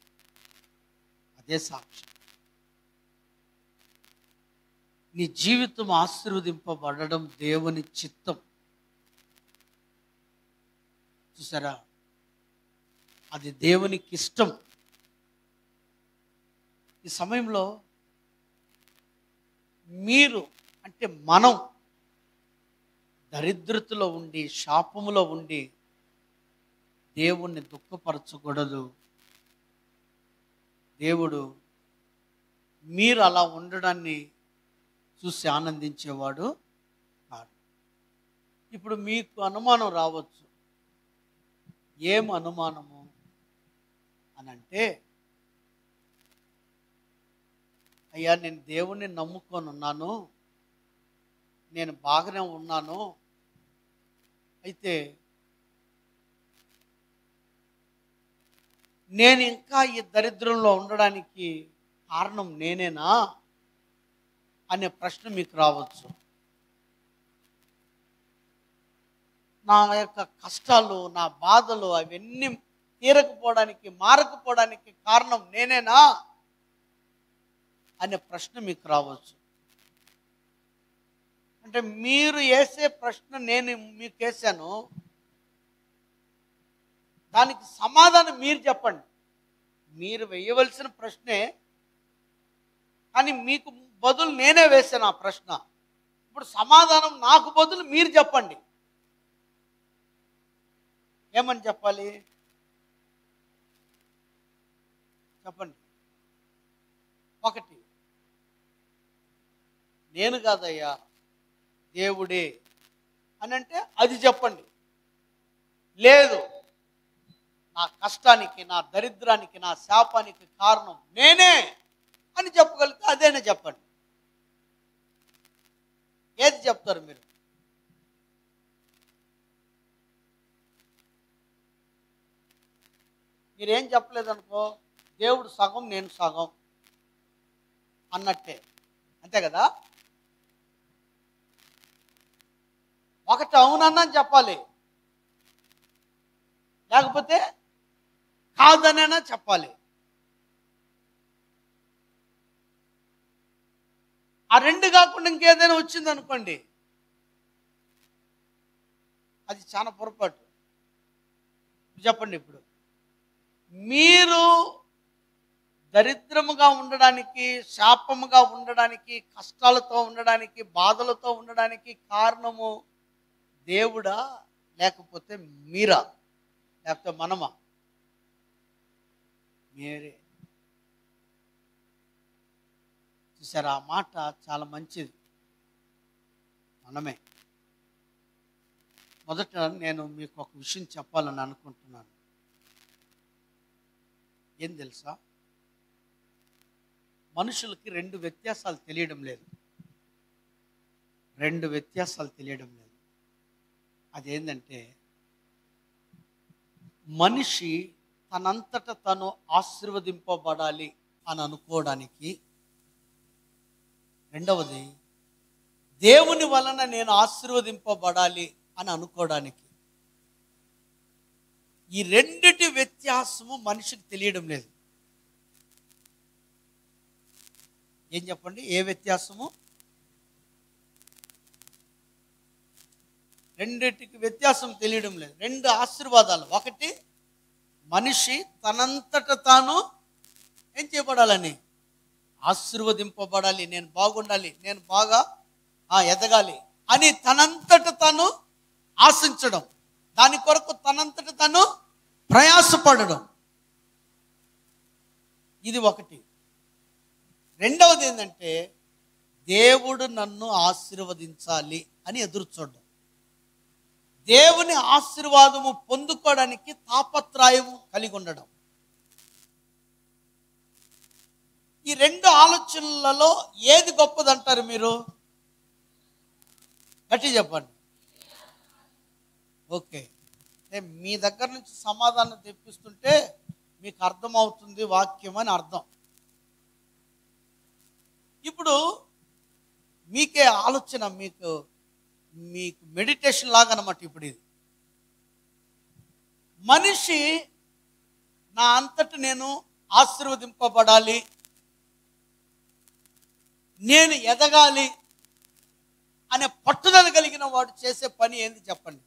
[SPEAKER 2] అదే సాక్ష్యం నీ జీవితం ఆశీర్వదింపబడడం దేవుని చిత్తం చూసారా అది దేవునికి ఇష్టం ఈ సమయంలో మీరు అంటే మనం దరిద్రతలో ఉండి శాపములో ఉండి దేవుణ్ణి దుఃఖపరచకూడదు దేవుడు మీరు అలా ఉండడాన్ని చూసి ఆనందించేవాడు కాదు ఇప్పుడు మీకు అనుమానం రావచ్చు ఏం అనుమానము అని అంటే అయ్యా నేను దేవుణ్ణి నమ్ముకొని ఉన్నాను నేను బాగానే ఉన్నాను అయితే నేను ఇంకా ఈ దరిద్రంలో ఉండడానికి కారణం నేనేనా అనే ప్రశ్న మీకు రావచ్చు నా యొక్క కష్టాలు నా బాధలు అవన్నీ తీరకపోవడానికి మారకపోవడానికి కారణం నేనేనా అనే ప్రశ్న మీకు రావచ్చు అంటే మీరు వేసే ప్రశ్న నేను మీకు వేసాను దానికి సమాధానం మీరు చెప్పండి మీరు వేయవలసిన ప్రశ్నే కానీ మీకు బదులు నేనే వేసాను ఆ ప్రశ్న ఇప్పుడు సమాధానం నాకు బదులు మీరు చెప్పండి ఏమని చెప్పాలి చెప్పండి ఒకటి నేను కాదయ్యా దేవుడే అని అంటే అది చెప్పండి లేదు నా కష్టానికి నా దరిద్రానికి నా శాపానికి కారణం నేనే అని చెప్పగలిగితే అదేనే చెప్పండి ఏది చెప్తారు మీరు మీరేం చెప్పలేదనుకో దేవుడు సగం నేను సగం అన్నట్టే అంతే కదా ఒకటి అవునన్నా చెప్పాలి లేకపోతే కాదనైనా చెప్పాలి ఆ రెండు కాకుండా ఇంకేదైనా వచ్చింది అనుకోండి అది చాలా పొరపాటు చెప్పండి ఇప్పుడు మీరు దరిద్రముగా ఉండడానికి శాపముగా ఉండడానికి కష్టాలతో ఉండడానికి బాధలతో ఉండడానికి కారణము దేవుడా లేకపోతే మీరా లేకపోతే మనమా మీరే చూసారా ఆ మాట చాలా మంచిది మనమే మొదట నేను మీకు ఒక విషయం చెప్పాలని అనుకుంటున్నాను ఏం తెలుసా మనుషులకి రెండు వ్యత్యాసాలు తెలియడం లేదు రెండు వ్యత్యాసాలు తెలియడం లేదు అదేంటంటే మనిషి తనంతట తను ఆశీర్వదింపబడాలి అని అనుకోవడానికి రెండవది దేవుని వలన నేను ఆశీర్వదింపబడాలి అని అనుకోవడానికి ఈ రెండిటి వ్యత్యాసము మనిషికి తెలియడం లేదు ఏం చెప్పండి ఏ వ్యత్యాసము రెండిటికి వ్యత్యాసం తెలియడం లేదు రెండు ఆశీర్వాదాలు ఒకటి మనిషి తనంతట తాను ఏం చేయబడాలని ఆశీర్వదింపబడాలి నేను బాగుండాలి నేను బాగా ఆ, ఎదగాలి అని తనంతట తాను ఆశించడం దాని కొరకు తనంతట తాను ప్రయాసపడడం ఇది ఒకటి రెండవది ఏంటంటే దేవుడు నన్ను ఆశీర్వదించాలి అని ఎదురు చూడడం దేవుని ఆశీర్వాదము పొందుకోవడానికి తాపత్రయము కలిగి ఉండడం ఈ రెండు ఆలోచనలలో ఏది గొప్పదంటారు మీరు గట్టి చెప్పండి ఓకే అంటే మీ దగ్గర నుంచి సమాధానం తెప్పిస్తుంటే మీకు అర్థమవుతుంది వాక్యం అని అర్థం ఇప్పుడు మీకే ఆలోచన మీకు మీకు మెడిటేషన్ లాగా అనమాట ఇప్పుడు ఇది మనిషి నా అంతట నేను ఆశీర్వదింపబడాలి నేను ఎదగాలి అనే పట్టుదల కలిగిన వాడు చేసే పని ఏంది చెప్పండి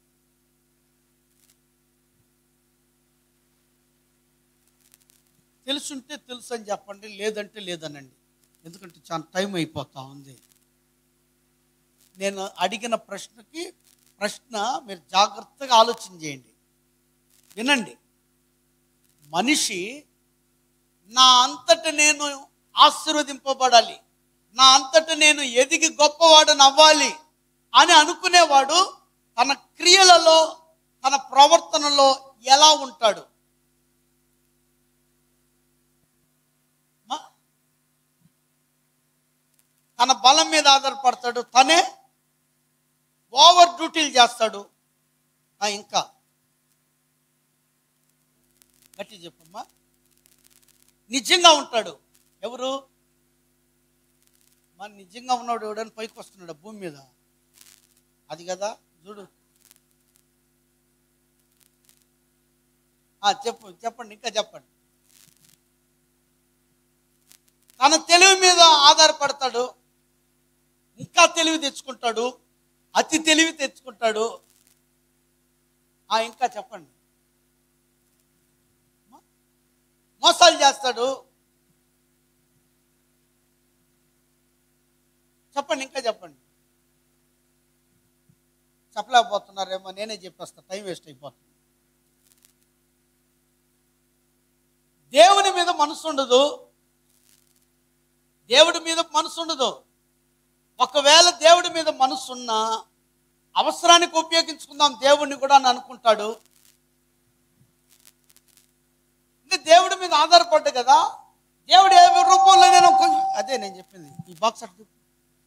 [SPEAKER 2] తెలుసుంటే తెలుసు అని చెప్పండి లేదంటే లేదనండి ఎందుకంటే చాలా టైం అయిపోతా ఉంది నేను అడిగిన ప్రశ్నకి ప్రశ్న మీరు జాగ్రత్తగా ఆలోచన చేయండి వినండి మనిషి నా అంతట నేను ఆశీర్వదింపబడాలి నా అంతట నేను ఎదిగి గొప్పవాడని అవ్వాలి అని అనుకునేవాడు తన క్రియలలో తన ప్రవర్తనలో ఎలా ఉంటాడు మ- తన బలం మీద ఆధారపడతాడు తనే ఓవర్ డ్యూటీలు చేస్తాడు ఆ, ఇంకా గట్టి చెప్పమ్మా నిజంగా ఉంటాడు ఎవరు మన నిజంగా ఉన్నాడు ఎవడని పైకి వస్తున్నాడు భూమి మీద అది కదా చూడు ఆ, చెప్పు చెప్పండి ఇంకా చెప్పండి తన తెలివి మీద ఆధారపడతాడు ఇంకా తెలివి తెచ్చుకుంటాడు అతి తెలివి తెచ్చుకుంటాడు ఆ ఇంకా చెప్పండి మోసాలు చేస్తాడు చెప్పండి ఇంకా చెప్పండి చెప్పలేకపోతున్నారేమో నేనే చెప్పేస్తా టైం వేస్ట్ అయిపోతుంది దేవుని మీద మనసు ఉండదు దేవుడి మీద మనసు ఉండదు ఒకవేళ దేవుడి మీద మనసున్నా అవసరానికి ఉపయోగించుకుందాం దేవుడిని కూడా అని అనుకుంటాడు ఇంకా దేవుడి మీద ఆధారపడ్డా కదా దేవుడు ఏ రూపంలో నేను కొంచెం అదే నేను చెప్పింది ఈ బాక్స్ అటు తిప్పు.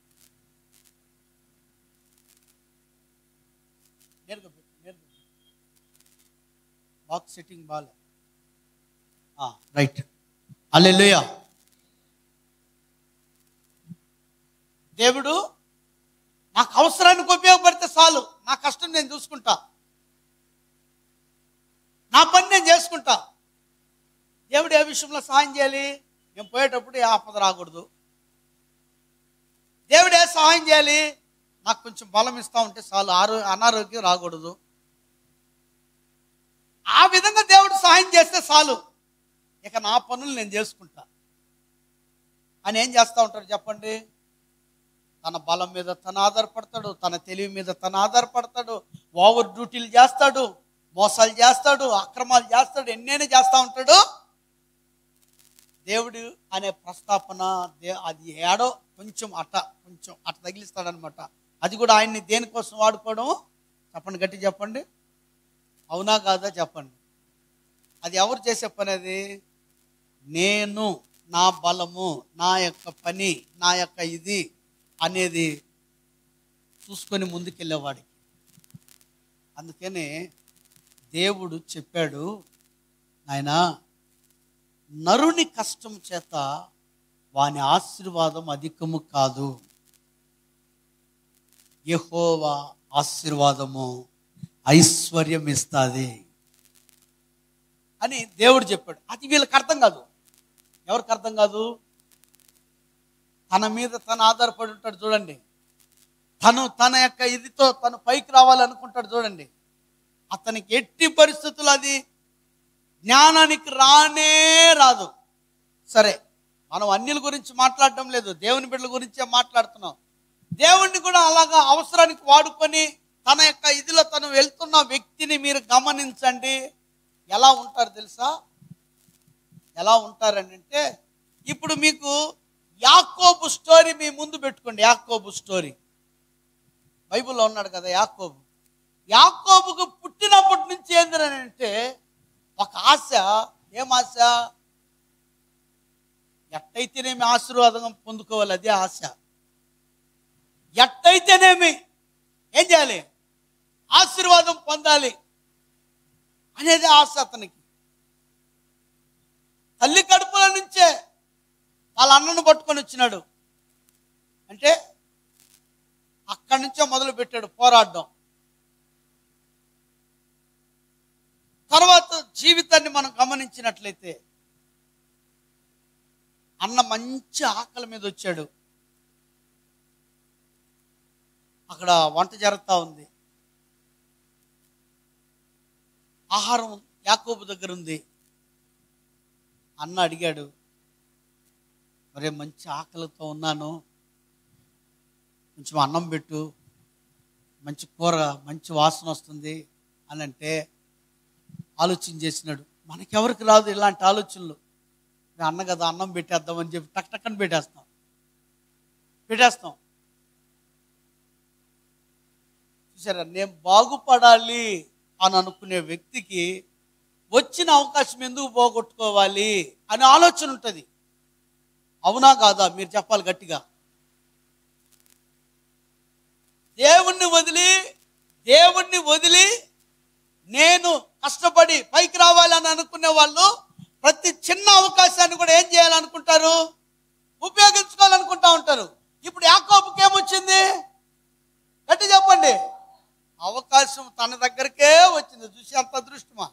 [SPEAKER 2] నేరుగా పెట్టు నేరుగా పెట్టు. బాక్స్ సెట్టింగ్ బాగా రైట్ అల్లెలుయా దేవుడు నాకు అవసరానికి ఉపయోగపడితే చాలు నా కష్టం నేను చూసుకుంటా నా పని నేను చేసుకుంటా దేవుడు ఏ విషయంలో సహాయం చేయాలి నేను పోయేటప్పుడు ఏ ఆపద రాకూడదు దేవుడు ఏ సహాయం చేయాలి నాకు కొంచెం బలం ఇస్తా ఉంటే చాలు ఆరో అనారోగ్యం రాకూడదు ఆ విధంగా దేవుడు సహాయం చేస్తే చాలు ఇక నా పనులు నేను చేసుకుంటా అని ఏం చేస్తూ ఉంటాడు చెప్పండి తన బలం మీద తను ఆధారపడతాడు తన తెలివి మీద తను ఆధారపడతాడు ఓవర్ డ్యూటీలు చేస్తాడు మోసాలు చేస్తాడు అక్రమాలు చేస్తాడు ఎన్నైనా చేస్తూ ఉంటాడు దేవుడు అనే ప్రస్తాపన దే అది ఏడో కొంచెం అట్ట కొంచెం అట్ట తగిలిస్తాడనమాట అది కూడా ఆయన్ని దేనికోసం వాడుకోవడం చెప్పండి గట్టి చెప్పండి అవునా కాదా చెప్పండి అది ఎవరు చేసే పని అది నేను నా బలము నా యొక్క పని నా యొక్క ఇది అనేది చూసుకొని ముందుకెళ్ళేవాడికి అందుకనే దేవుడు చెప్పాడు ఆయన నరుని కష్టం చేత వాని ఆశీర్వాదం అధికము కాదు యెహోవా ఆశీర్వాదము ఐశ్వర్యం ఇస్తుంది అని దేవుడు చెప్పాడు అది వీళ్ళకి అర్థం కాదు ఎవరికి అర్థం కాదు తన మీద తను ఆధారపడి ఉంటాడు చూడండి తను తన యొక్క ఇదితో తను పైకి రావాలనుకుంటాడు చూడండి అతనికి ఎట్టి పరిస్థితులు అది జ్ఞానానికి రానే రాదు సరే మనం అన్యుల గురించి మాట్లాడటం లేదు దేవుని బిడ్డల గురించే మాట్లాడుతున్నాం దేవుణ్ణి కూడా అలాగా అవసరానికి వాడుకొని తన యొక్క ఇదిలో తను వెళ్తున్న వ్యక్తిని మీరు గమనించండి ఎలా ఉంటారు తెలుసా ఎలా ఉంటారని అంటే ఇప్పుడు మీకు యాకోబు స్టోరీ మీ ముందు పెట్టుకోండి యాకోబు స్టోరీ బైబిల్లో ఉన్నాడు కదా యాకోబు యాకోబుకు పుట్టినప్పటి నుంచి ఏందని అంటే ఒక ఆశ ఏం ఆశ ఎట్టయితేనేమి ఆశీర్వాదం పొందుకోవాలి అదే ఆశ ఎట్టయితేనేమి ఏం చేయాలి ఆశీర్వాదం పొందాలి అనేది ఆశ అతనికి తల్లి కడుపుల నుంచే వాళ్ళ అన్నను పట్టుకొని వచ్చినాడు అంటే అక్కడి నుంచే మొదలు పెట్టాడు పోరాడడం తర్వాత జీవితాన్ని మనం గమనించినట్లయితే అన్న మంచి ఆకలి మీద వచ్చాడు అక్కడ వంట జరుగుతూ ఉంది ఆహారం యాకోబు దగ్గర ఉంది అన్న అడిగాడు మరే మంచి ఆకలితో ఉన్నాను కొంచెం అన్నం పెట్టు మంచి కూర మంచి వాసన వస్తుంది అని అంటే ఆలోచన చేసినాడు మనకెవరికి రాదు ఇలాంటి ఆలోచనలు మీ అన్న కదా అన్నం పెట్టేద్దామని చెప్పి టక్ టక్కని పెట్టేస్తాం పెట్టేస్తాం చూసారా నేను బాగుపడాలి అని అనుకునే వ్యక్తికి వచ్చిన అవకాశం ఎందుకు పోగొట్టుకోవాలి అనే ఆలోచన ఉంటుంది అవునా కాదా మీరు చెప్పాలి గట్టిగా దేవుణ్ణి వదిలి దేవుణ్ణి వదిలి నేను కష్టపడి పైకి రావాలని అనుకునే వాళ్ళు ప్రతి చిన్న అవకాశాన్ని కూడా ఏం చేయాలనుకుంటారు ఉపయోగించుకోవాలనుకుంటా ఉంటారు ఇప్పుడు యాకోబుకి ఏమొచ్చింది గట్టి చెప్పండి అవకాశం తన దగ్గరకే వచ్చింది చూసి అంత అదృష్టమా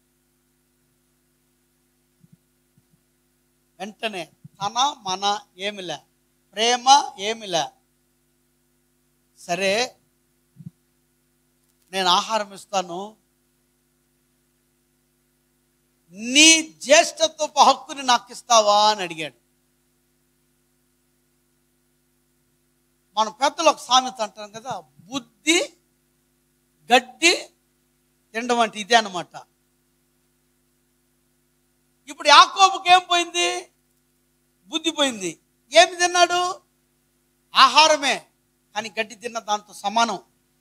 [SPEAKER 2] వెంటనే తన మన ఏమిలే ప్రేమ ఏమిలే సరే నేను ఆహారం ఇస్తాను నీ జ్యేష్ఠత్వపు హక్కుని నాకు ఇస్తావా అని అడిగాడు మన పెద్దలు ఒక సామెత అంటాం కదా బుద్ధి గడ్డి తినడం అంటే ఇదే అనమాట ఇప్పుడు యాకోబుకి ఏం పోయింది బుద్ధి పోయింది ఏమి తిన్నాడు ఆహారమే కానీ గడ్డి తిన్న దాంతో సమానం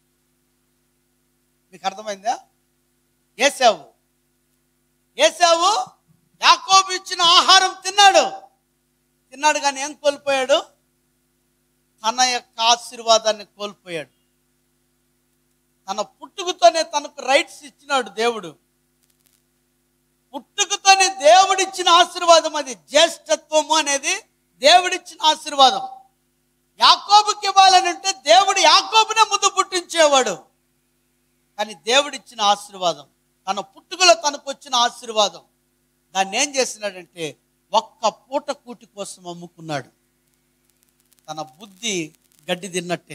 [SPEAKER 2] మీకు అర్థమైందా ఏసావు ఏసావు యాకోబు ఇచ్చిన ఆహారం తిన్నాడు తిన్నాడు కానీ ఏం కోల్పోయాడు తన యొక్క ఆశీర్వాదాన్ని కోల్పోయాడు తన పుట్టుకతోనే తనకు రైట్స్ ఇచ్చినాడు దేవుడు పుట్టుకతోనే దేవుడిచ్చిన ఆశీర్వాదం అది జ్యేష్ఠత్వము అనేది దేవుడిచ్చిన ఆశీర్వాదం యాకోబుకి ఇవ్వాలని అంటే దేవుడు యాకోబునే ముందు పుట్టించేవాడు కానీ దేవుడిచ్చిన ఆశీర్వాదం తన పుట్టుకలో తనకు వచ్చిన ఆశీర్వాదం దాన్ని ఏం చేసినాడంటే ఒక్క పూట కూటి కోసం అమ్ముకున్నాడు తన బుద్ధి గడ్డి తిన్నట్టే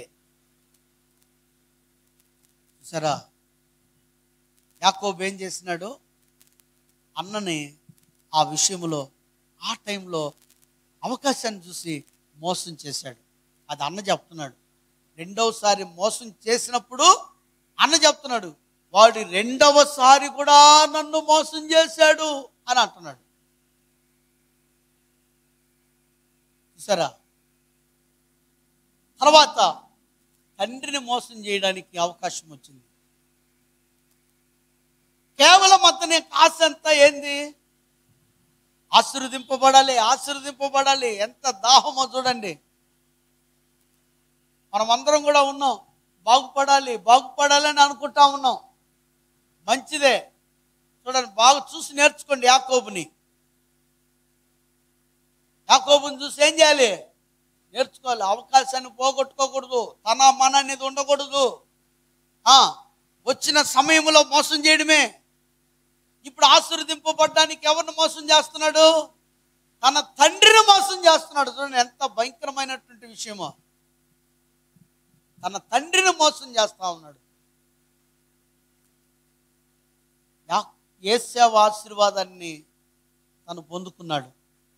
[SPEAKER 2] చూసారా యాకోబు ఏం చేసినాడు అన్నని ఆ విషయంలో ఆ టైంలో అవకాశాన్ని చూసి మోసం చేశాడు అది అన్న చెప్తున్నాడు రెండవసారి మోసం చేసినప్పుడు అన్న చెప్తున్నాడు వాడు రెండవసారి కూడా నన్ను మోసం చేశాడు అని అంటున్నాడు చూసారా తర్వాత తండ్రిని మోసం చేయడానికి అవకాశం వచ్చింది కేవలం అతని ఆశ అంతా ఏంది ఆశీర్వదింపబడాలి ఆశీర్వదింపబడాలి ఎంత దాహమో చూడండి మనమందరం కూడా ఉన్నాం బాగుపడాలి బాగుపడాలి అని అనుకుంటా ఉన్నాం మంచిదే చూడండి బాగా చూసి నేర్చుకోండి యాకోబుని యాకోబుని చూసి ఏం చేయాలి నేర్చుకోవాలి అవకాశాన్ని పోగొట్టుకోకూడదు తన మన అనేది ఉండకూడదు ఆ, వచ్చిన సమయంలో మోసం చేయడమే ఇప్పుడు ఆశీర్వదింపబడ్డానికి ఎవరిని మోసం చేస్తున్నాడు తన తండ్రిని మోసం చేస్తున్నాడు చూడండి ఎంత భయంకరమైనటువంటి విషయమో తన తండ్రిని మోసం చేస్తా ఉన్నాడు యా- ఏసేవ ఆశీర్వాదాన్ని తను పొందుకున్నాడు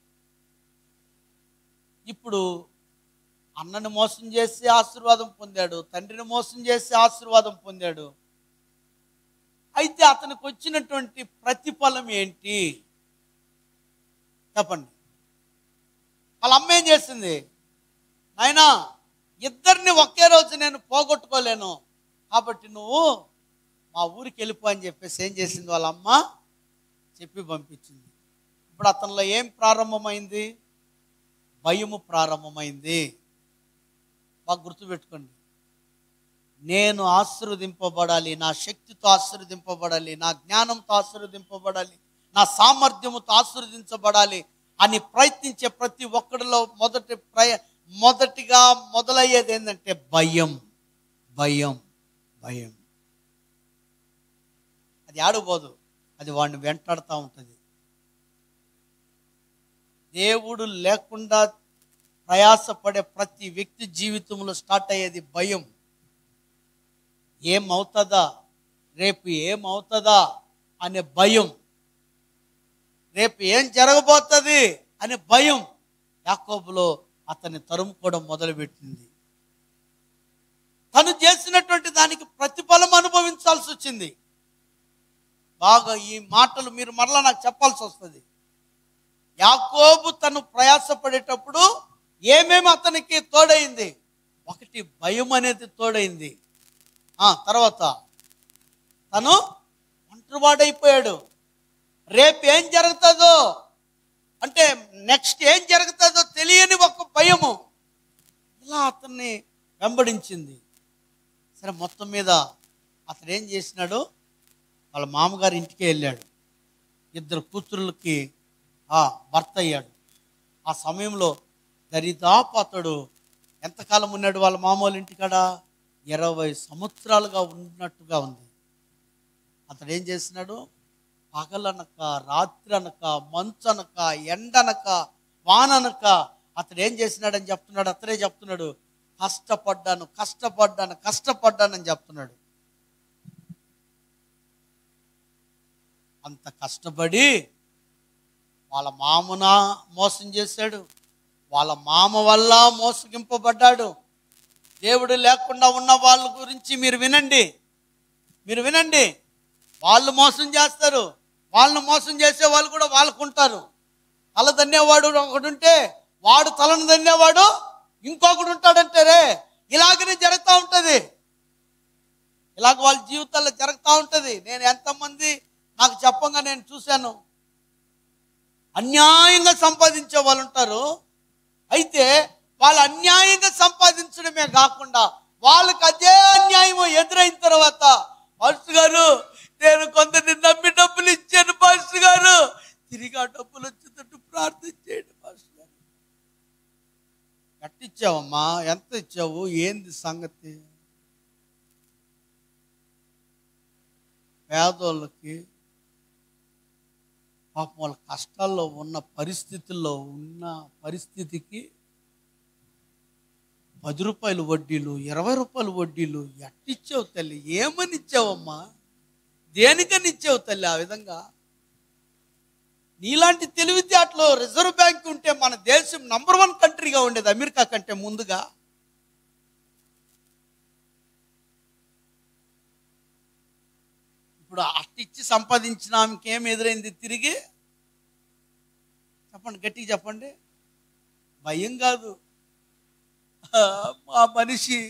[SPEAKER 2] ఇప్పుడు అన్నని మోసం చేసి ఆశీర్వాదం పొందాడు తండ్రిని మోసం చేసి ఆశీర్వాదం పొందాడు అయితే అతనికి వచ్చినటువంటి ప్రతిఫలం ఏంటి చెప్పండి వాళ్ళ అమ్మ ఏం చేసింది నాయనా ఇద్దరిని ఒకే రోజు నేను పోగొట్టుకోలేను కాబట్టి నువ్వు మా ఊరికి వెళ్ళిపో అని చెప్పేసి ఏం చేసింది వాళ్ళ అమ్మ చెప్పి పంపించింది ఇప్పుడు అతనిలో ఏం ప్రారంభమైంది భయము ప్రారంభమైంది బాగా గుర్తుపెట్టుకోండి నేను ఆశీర్వదింపబడాలి నా శక్తితో ఆశీర్వదింపబడాలి నా జ్ఞానంతో ఆశీర్వదింపబడాలి నా సామర్థ్యముతో ఆశీర్వదించబడాలి అని ప్రయత్నించే ప్రతి ఒక్కడిలో మొదటి ప్రయ మొదటిగా మొదలయ్యేది ఏంటంటే భయం భయం భయం అది ఆడబోదు అది వాడిని వెంటాడుతూ ఉంటుంది దేవుడు లేకుండా ప్రయాసపడే ప్రతి వ్యక్తి జీవితంలో స్టార్ట్ అయ్యేది భయం ఏమవుతుందా రేపు ఏమవుతుందా అనే భయం రేపు ఏం జరగబోతుంది అనే భయం యాకోబులో అతన్ని తరుముకోవడం మొదలుపెట్టింది తను చేసినటువంటి దానికి ప్రతిఫలం అనుభవించాల్సి వచ్చింది బాగా ఈ మాటలు మీరు మరలా నాకు చెప్పాల్సి వస్తుంది యాకోబు తను ప్రయాసపడేటప్పుడు ఏమేమి అతనికి తోడైంది ఒకటి భయం అనేది తోడైంది ఆ తర్వాత తను ఒంటరివాడైపోయాడు రేపు ఏం జరుగుతుందో అంటే నెక్స్ట్ ఏం జరుగుతుందో తెలియని ఒక భయము ఇలా అతన్ని వెంబడించింది సరే మొత్తం మీద అతను ఏం చేసినాడు వాళ్ళ మామగారి ఇంటికి వెళ్ళాడు ఇద్దరు కూతురులకి ఆ భర్త అయ్యాడు ఆ సమయంలో దరిదాపు అతడు ఎంతకాలం ఉన్నాడు వాళ్ళ మామూలు ఇంటికాడ ఇరవై సంవత్సరాలుగా ఉన్నట్టుగా ఉంది అతడు ఏం చేసినాడు పగలనక రాత్రి అనక మంచు అనక ఎండనక వాననక అతడు ఏం చేసినాడని చెప్తున్నాడు అతడే చెప్తున్నాడు కష్టపడ్డాను కష్టపడ్డాను కష్టపడ్డానని చెప్తున్నాడు అంత కష్టపడి వాళ్ళ మామన మోసం చేశాడు వాళ్ళ మామ వల్ల మోసగింపబడ్డాడు దేవుడు లేకుండా ఉన్న వాళ్ళ గురించి మీరు వినండి మీరు వినండి వాళ్ళు మోసం చేస్తారు వాళ్ళని మోసం చేసే వాళ్ళు కూడా వాళ్ళకు ఉంటారు తల దన్నేవాడు ఒకడు ఉంటే వాడు తలను దన్నేవాడు ఇంకొకడు ఉంటాడంటారే ఇలాగనే జరుగుతూ ఉంటుంది ఇలాగ వాళ్ళ జీవితాల్లో జరుగుతూ ఉంటుంది నేను ఎంతమంది నాకు చెప్పంగా నేను చూశాను అన్యాయంగా సంపాదించే వాళ్ళు ఉంటారు అయితే వాళ్ళు అన్యాయంగా సంపాదించడమే కాకుండా వాళ్ళకి అదే అన్యాయం ఎదురైన తర్వాత పాస్టర్ గారు నేను కొందరిని నమ్మి డబ్బులు ఇచ్చాను పాస్టర్ గారు తిరిగి ఆ డబ్బులు వచ్చేటట్టు ప్రార్థించేయండి పాస్టర్ గారు ఎట్ట ఇచ్చావమ్మా ఎంత ఇచ్చావు ఏంది సంగతి పేదోళ్ళకి పాపం వాళ్ళ కష్టాల్లో ఉన్న పరిస్థితుల్లో ఉన్న పరిస్థితికి పది రూపాయలు వడ్డీలు ఇరవై రూపాయలు వడ్డీలు ఎట్టిచ్చావు తల్లి ఏమని ఇచ్చావమ్మా దేనికని ఇచ్చావు తల్లి ఆ విధంగా నీలాంటి తెలివితేటలో రిజర్వ్ బ్యాంక్ ఉంటే మన దేశం నంబర్ వన్ కంట్రీగా ఉండేది అమెరికా కంటే ముందుగా ఇప్పుడు అట్టిచ్చి సంపాదించిన ఆమెకి ఏం ఎదురైంది తిరిగి చెప్పండి గట్టిగా చెప్పండి భయం కాదు ఆ, మా మనిషి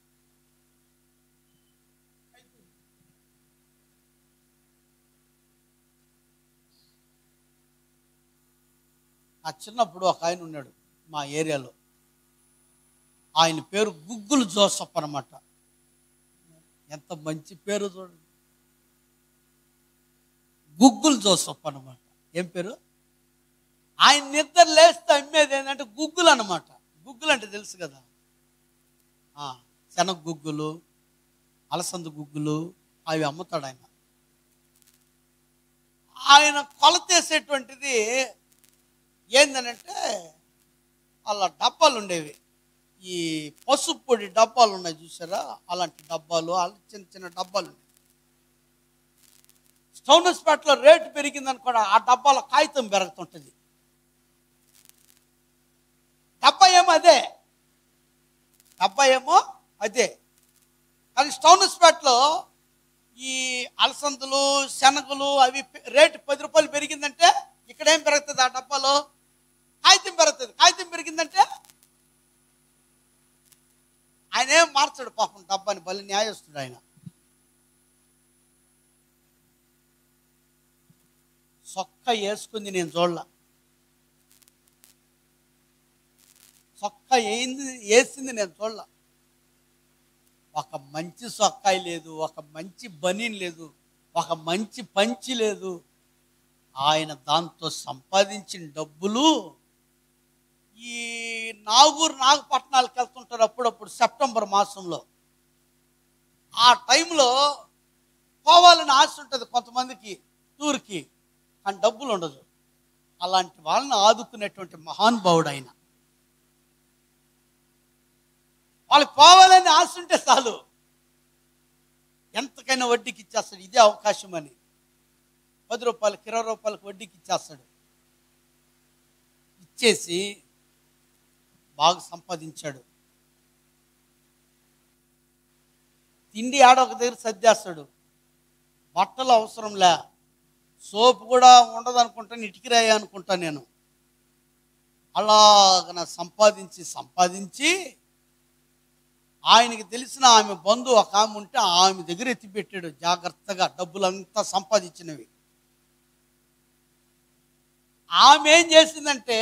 [SPEAKER 2] నా చిన్నప్పుడు ఒక ఆయన ఉన్నాడు మా ఏరియాలో ఆయన పేరు గుగ్గులు జోసఫ్ అనమాట ఎంత మంచి పేరు చూడండి గుగ్గులు జోసఫ్ అనమాట ఏం పేరు ఆయన నిద్ర లేస్తే అమ్మేది ఏంటంటే గుగ్గులు అనమాట గుగ్గులు అంటే తెలుసు కదా ఆ, శనగ గుగ్గులు అలసంద గుగ్గులు అవి అమ్ముతాడు ఆయన ఆయన కొలతేసేటువంటిది ఏందనంటే అలా డబ్బాలు ఉండేవి ఈ పసుపు పొడి డబ్బాలు ఉన్నాయి చూసారా అలాంటి డబ్బాలు అలా చిన్న చిన్న డబ్బాలు ఉన్నాయి స్టౌనస్పేటలో రేటు పెరిగిందని కూడా ఆ డబ్బాల కాగితం పెరుగుతుంటుంది డబ్బా ఏమో అదే డబ్బా ఏమో అదే కానీ స్టౌనస్పేటలో ఈ అలసందులు శనగలు అవి పె- రేటు పది రూపాయలు పెరిగిందంటే ఇక్కడ ఏం పెరుగుతుంది ఆ డబ్బాలో కాగితం పెరుగుతుంది కాగితం పెరిగిందంటే ఆయన ఏం మార్చాడు పాపం డబ్బాని బలి న్యాయస్తుడు ఆయన సొక్క వేసుకుంది నేను చూడల సొక్క ఏంది వేసింది నేను చూడల ఒక మంచి సొక్కాయి లేదు ఒక మంచి బనీన్ లేదు ఒక మంచి పంచి లేదు ఆయన దాంతో సంపాదించిన డబ్బులు ఈ నాగూరు నాగపట్నాలకు వెళ్తుంటారు అప్పుడప్పుడు సెప్టెంబర్ మాసంలో ఆ టైంలో పోవాలని ఆశ ఉంటుంది కొంతమందికి టూర్కి కానీ డబ్బులు ఉండదు అలాంటి వాళ్ళని ఆదుకునేటువంటి మహానుభావుడు ఆయన వాళ్ళు పోవాలని ఆశ ఉంటే చాలు ఎంతకైనా వడ్డీకి ఇచ్చేస్తాడు ఇదే అవకాశం అని పది రూపాయలకి ఇరవై రూపాయలకి వడ్డీకి ఇచ్చేస్తాడు ఇచ్చేసి బాగా సంపాదించాడు తిండి ఆడ ఒక దగ్గర సర్దేస్తాడు బట్టలు అవసరంలే సోప్ కూడా ఉండదు అనుకుంటాను ఇటుకిరాయి అనుకుంటా నేను అలాగన సంపాదించి సంపాదించి ఆయనకి తెలిసిన ఆమె బంధువు ఒక ఆమె ఉంటే ఆమె దగ్గర ఎత్తిపెట్టాడు జాగ్రత్తగా డబ్బులంతా సంపాదించినవి ఆమె ఏం చేసిందంటే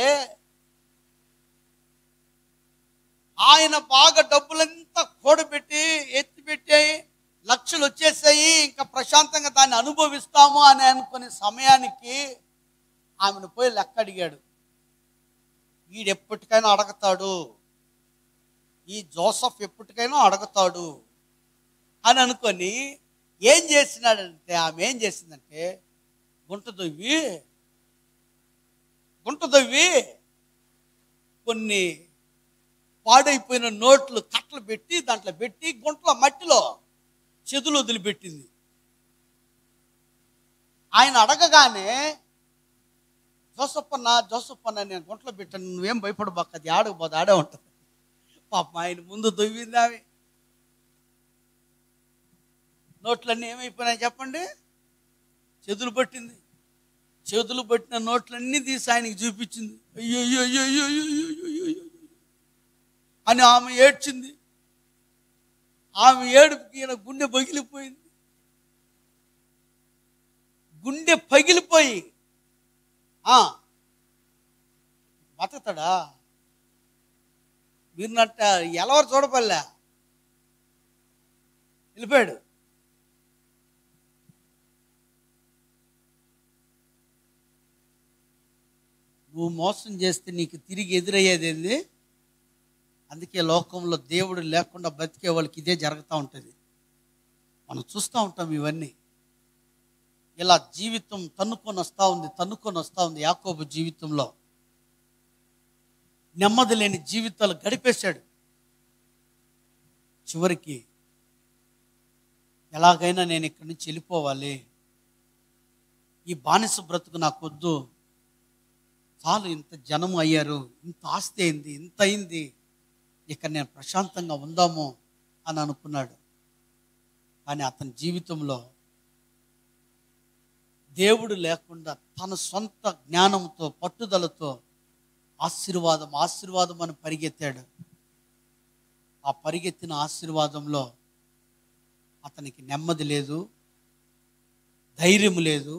[SPEAKER 2] ఆయన బాగా డబ్బులంతా కూడబెట్టి ఎత్తిపెట్టి లక్షలు వచ్చేసాయి ఇంకా ప్రశాంతంగా దాన్ని అనుభవిస్తాము అని అనుకునే సమయానికి ఆమెను పోయి లెక్క అడిగాడు వీడెప్పటికైనా అడగతాడు ఈ జోసఫ్ ఎప్పటికైనా అడగతాడు అని అనుకొని ఏం చేసినాడంటే ఆమె ఏం చేసిందంటే గుంట దొవ్వి గుంట దొవ్వి కొన్ని పాడైపోయిన నోట్లు కట్టలు పెట్టి దాంట్లో పెట్టి గుంటలో మట్టిలో చెదులు వదిలిపెట్టింది ఆయన అడగగానే జోసప్పన్న జోసప్పన్న నేను గుంటలో పెట్టాను నువ్వేం భయపడబాక అది ఆడకపోతే ఆడే ఉంటుంది పాపం ఆయన ముందు దొవ్వింది ఆమె నోట్లన్నీ ఏమైపోయినాయి చెప్పండి చెదులు పట్టింది చేతులు పట్టిన నోట్లన్నీ తీసి ఆయనకి చూపించింది అయ్యో అయ్యో అయ్యో అయ్యో అయ్యో అయ్యో అయ్యో అయ్యో అని ఆమె ఏడ్చింది ఆమె ఏడుపుకి ఈయన గుండె పగిలిపోయింది గుండె పగిలిపోయి ఆ, బతుకుతాడా వీరినట్ట ఎలవరు చూడపల్లే వెళ్ళిపోయాడు నువ్వు మోసం చేస్తే నీకు తిరిగి ఎదురయ్యేది ఏంది అందుకే లోకంలో దేవుడు లేకుండా బతికే వాళ్ళకి ఇదే జరుగుతూ ఉంటుంది మనం చూస్తూ ఉంటాం ఇవన్నీ ఇలా జీవితం తన్నుకొని వస్తూ ఉంది తన్నుకొని వస్తూ ఉంది యాకోబు జీవితంలో నెమ్మది లేని జీవితాలు గడిపేశాడు చివరికి ఎలాగైనా నేను ఇక్కడి నుంచి వెళ్ళిపోవాలి ఈ బానిస బ్రతుకు నాకు వద్దు చాలు ఇంత జనం అయ్యారు ఇంత ఆస్తి అయింది ఇంత అయింది ఇక నేను ప్రశాంతంగా ఉందాము అని అనుకున్నాడు కానీ అతని జీవితంలో దేవుడు లేకుండా తన సొంత జ్ఞానంతో పట్టుదలతో ఆశీర్వాదం ఆశీర్వాదం అని పరిగెత్తాడు ఆ పరిగెత్తిన ఆశీర్వాదంలో అతనికి నెమ్మది లేదు ధైర్యం లేదు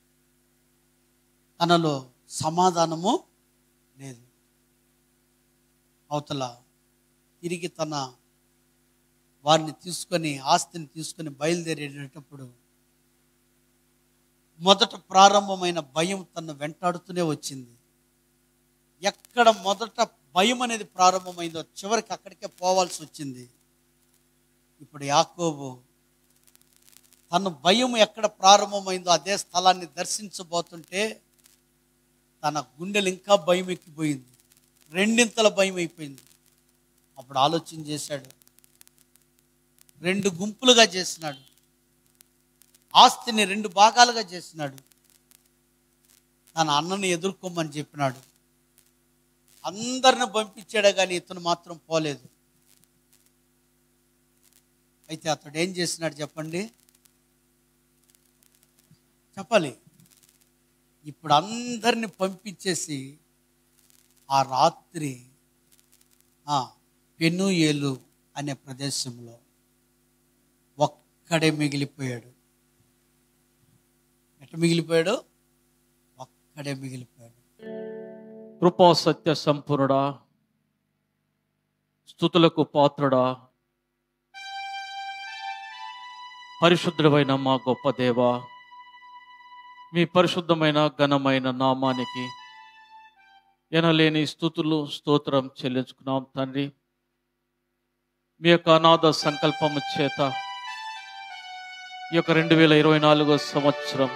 [SPEAKER 2] తనలో సమాధానము లేదు అవతల తిరిగి తన వారిని తీసుకొని ఆస్తిని తీసుకొని బయలుదేరేటప్పుడు మొదట ప్రారంభమైన భయం తను వెంటాడుతూనే వచ్చింది ఎక్కడ మొదట భయం అనేది ప్రారంభమైందో చివరికి అక్కడికే పోవాల్సి వచ్చింది ఇప్పుడు యాకోబు తన భయం ఎక్కడ ప్రారంభమైందో అదే స్థలాన్ని దర్శించబోతుంటే తన గుండెలు ఇంకా భయం ఎక్కిపోయింది రెండింతల భయం అయిపోయింది అప్పుడు ఆలోచన చేశాడు రెండు గుంపులుగా చేసినాడు ఆస్తిని రెండు భాగాలుగా చేసినాడు తన అన్నని ఎదుర్కోమని చెప్పినాడు అందరిని పంపించాడే కానీ ఇతను మాత్రం పోలేదు అయితే అతడు ఏం చేసినాడు చెప్పండి చెప్పాలి ఇప్పుడు అందరిని పంపించేసి ఆ రాత్రి ఆ, పెనుయేలు అనే ప్రదేశంలో ఒక్కడే మిగిలిపోయాడు ఎట్ట మిగిలిపోయాడు ఒక్కడే మిగిలిపోయాడు
[SPEAKER 3] కృపా సత్య సంపూర్ణుడా స్థుతులకు పాత్రుడా పరిశుద్ధుడమైన మా గొప్ప దేవా మీ పరిశుద్ధమైన ఘనమైన నామానికి ఎనలేని స్థుతులు స్తోత్రం చెల్లించుకున్నాం తండ్రి మీ యొక్క అనాథ సంకల్పము చేత ఈ యొక్క రెండు వేల ఇరవై నాలుగో సంవత్సరం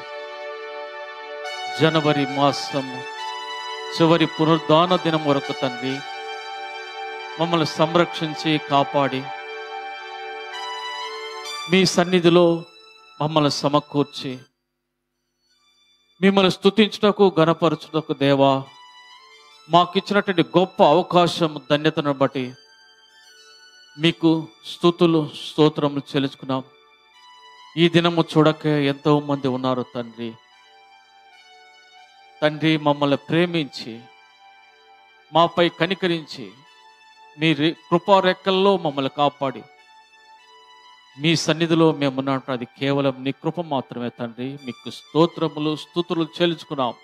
[SPEAKER 3] జనవరి మాసం చివరి పునరుద్ధాన దినం వరకు తండ్రి మమ్మల్ని సంరక్షించి కాపాడి మీ సన్నిధిలో మమ్మల్ని సమకూర్చి మిమ్మల్ని స్తుతించుటకు గణపరచుటకు దేవా మాకిచ్చినటువంటి గొప్ప అవకాశం ధన్యతను బట్టి మీకు స్థుతులు స్తోత్రములు చెల్లించుకున్నాం ఈ దినము చూడక ఎంతో మంది ఉన్నారు తండ్రి తండ్రి మమ్మల్ని ప్రేమించి మాపై కనికరించి మీ రె- కృపా రెక్కల్లో మమ్మల్ని కాపాడి మీ సన్నిధిలో మేము ఉన్నట్టు అది కేవలం నీ కృప మాత్రమే తండ్రి మీకు స్తోత్రములు స్థుతులు చెల్లించుకున్నాం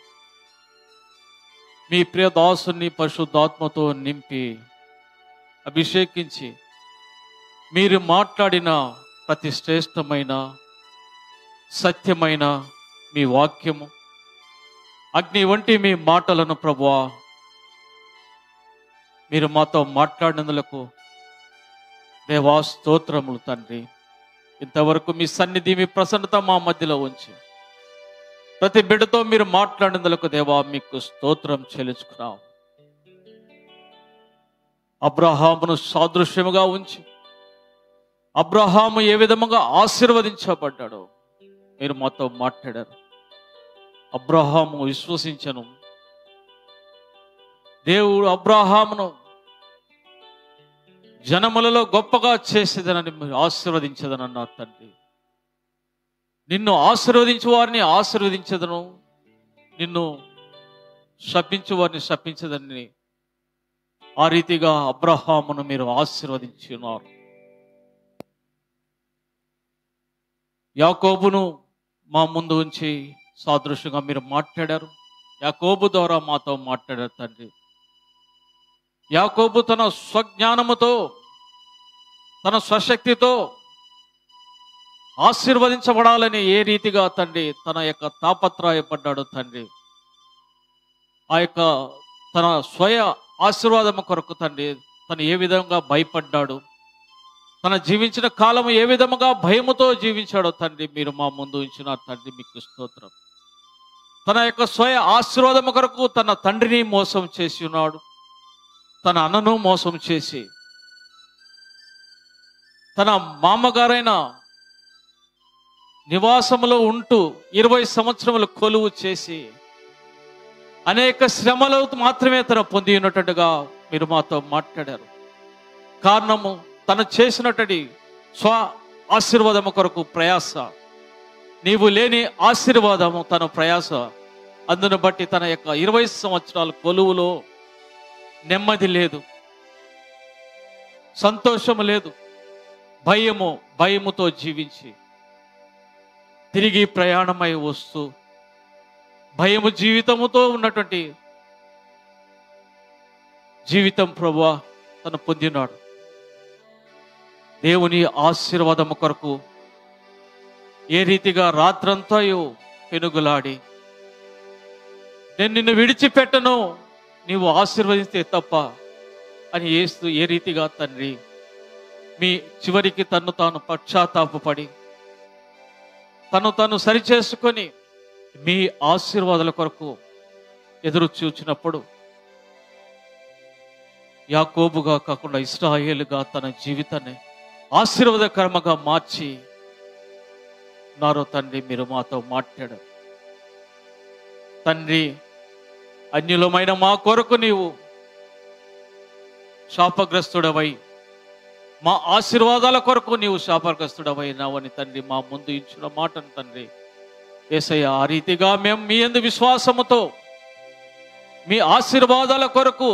[SPEAKER 3] మీ ప్రియ దాసుని పరిశుద్ధాత్మతో నింపి అభిషేకించి మీరు మాట్లాడిన ప్రతి శ్రేష్టమైన సత్యమైన మీ వాక్యము అగ్ని వంటి మీ మాటలను ప్రభువా మీరు మాతో మాట్లాడినందులకు దేవా స్తోత్రములు తండ్రి ఇంతవరకు మీ సన్నిధి మీ ప్రసన్నత మా మధ్యలో ఉంచి ప్రతి బిడ్డతో మీరు మాట్లాడినందులకు దేవా మీకు స్తోత్రం చెల్లించుకున్నాం అబ్రహామును సాదృశ్యముగా ఉంచి అబ్రహాము ఏ విధముగా ఆశీర్వదించబడ్డాడో మీరు మాతో మాట్లాడారు అబ్రహాము విశ్వసించను దేవుడు అబ్రహామును జనములలో గొప్పగా చేసేదనని మీరు ఆశీర్వదించదని అన్నారు తండ్రి నిన్ను ఆశీర్వదించు వారిని ఆశీర్వదించదను నిన్ను శపించు వారిని శపించదని ఆ రీతిగా అబ్రహామును మీరు ఆశీర్వదించి ఉన్నారు యాకోబును మా ముందు ఉంచి సాదృశ్యంగా మీరు మాట్లాడారు యాకోబు ద్వారా మాతో మాట్లాడారు తండ్రి యాకోబు తన స్వజ్ఞానముతో తన స్వశక్తితో ఆశీర్వదించబడాలని ఏ రీతిగా తండ్రి తన యొక్క తాపత్రయపడ్డాడు తండ్రి ఆ యొక్క తన స్వయ ఆశీర్వాదము కొరకు తండ్రి తను ఏ విధంగా భయపడ్డాడు తన జీవించిన కాలం ఏ విధముగా భయముతో జీవించాడో తండ్రి మీరు మా ముందు ఉంచిన తండ్రి మీకు స్తోత్రం తన యొక్క స్వయ ఆశీర్వాదము కొరకు తన తండ్రిని మోసం చేసి ఉన్నాడు తన అన్నను మోసం చేసి తన మామగారైన నివాసములో ఉంటూ ఇరవై సంవత్సరములు కొలువు చేసి అనేక శ్రమలు మాత్రమే తను పొంది ఉన్నట్టుగా మీరు మాతో మాట్లాడారు కారణము తను చేసినటువంటి స్వ ఆశీర్వాదము కొరకు ప్రయాస నీవు లేని ఆశీర్వాదము తన ప్రయాస అందును బట్టి తన యొక్క ఇరవై సంవత్సరాల కొలువులో నెమ్మది లేదు సంతోషము లేదు భయము భయముతో జీవించి తిరిగి ప్రయాణమై వస్తూ భయము జీవితముతో ఉన్నటువంటి జీవితం ప్రభువా తను పొందినాడు దేవుని ఆశీర్వాదము కొరకు ఏ రీతిగా రాత్రంతా పెనుగులాడి నేను నిన్ను విడిచిపెట్టను నీవు ఆశీర్వదిస్తే తప్ప అని ఏస్తూ ఏ రీతిగా తండ్రి మీ చివరికి తను తాను పశ్చాత్తాపడి తను తను సరిచేసుకొని మీ ఆశీర్వాదాల కొరకు ఎదురు చూచినప్పుడు యాకోబుగా కాకుండా ఇస్రాయేలుగా తన జీవితాన్ని ఆశీర్వాదకరముగా మార్చి నారో తండ్రి మీరు మాతో మాట్లాడారు తండ్రి అన్యులమైన మా కొరకు నీవు శాపగ్రస్తుడవై మా ఆశీర్వాదాల కొరకు నీవు శాపగ్రస్తుడవైనావని తండ్రి మా ముందు ఇచ్చిన మాటను తండ్రి ఏసయ్య ఆ రీతిగా మేము మీ ఎందు విశ్వాసముతో మీ ఆశీర్వాదాల కొరకు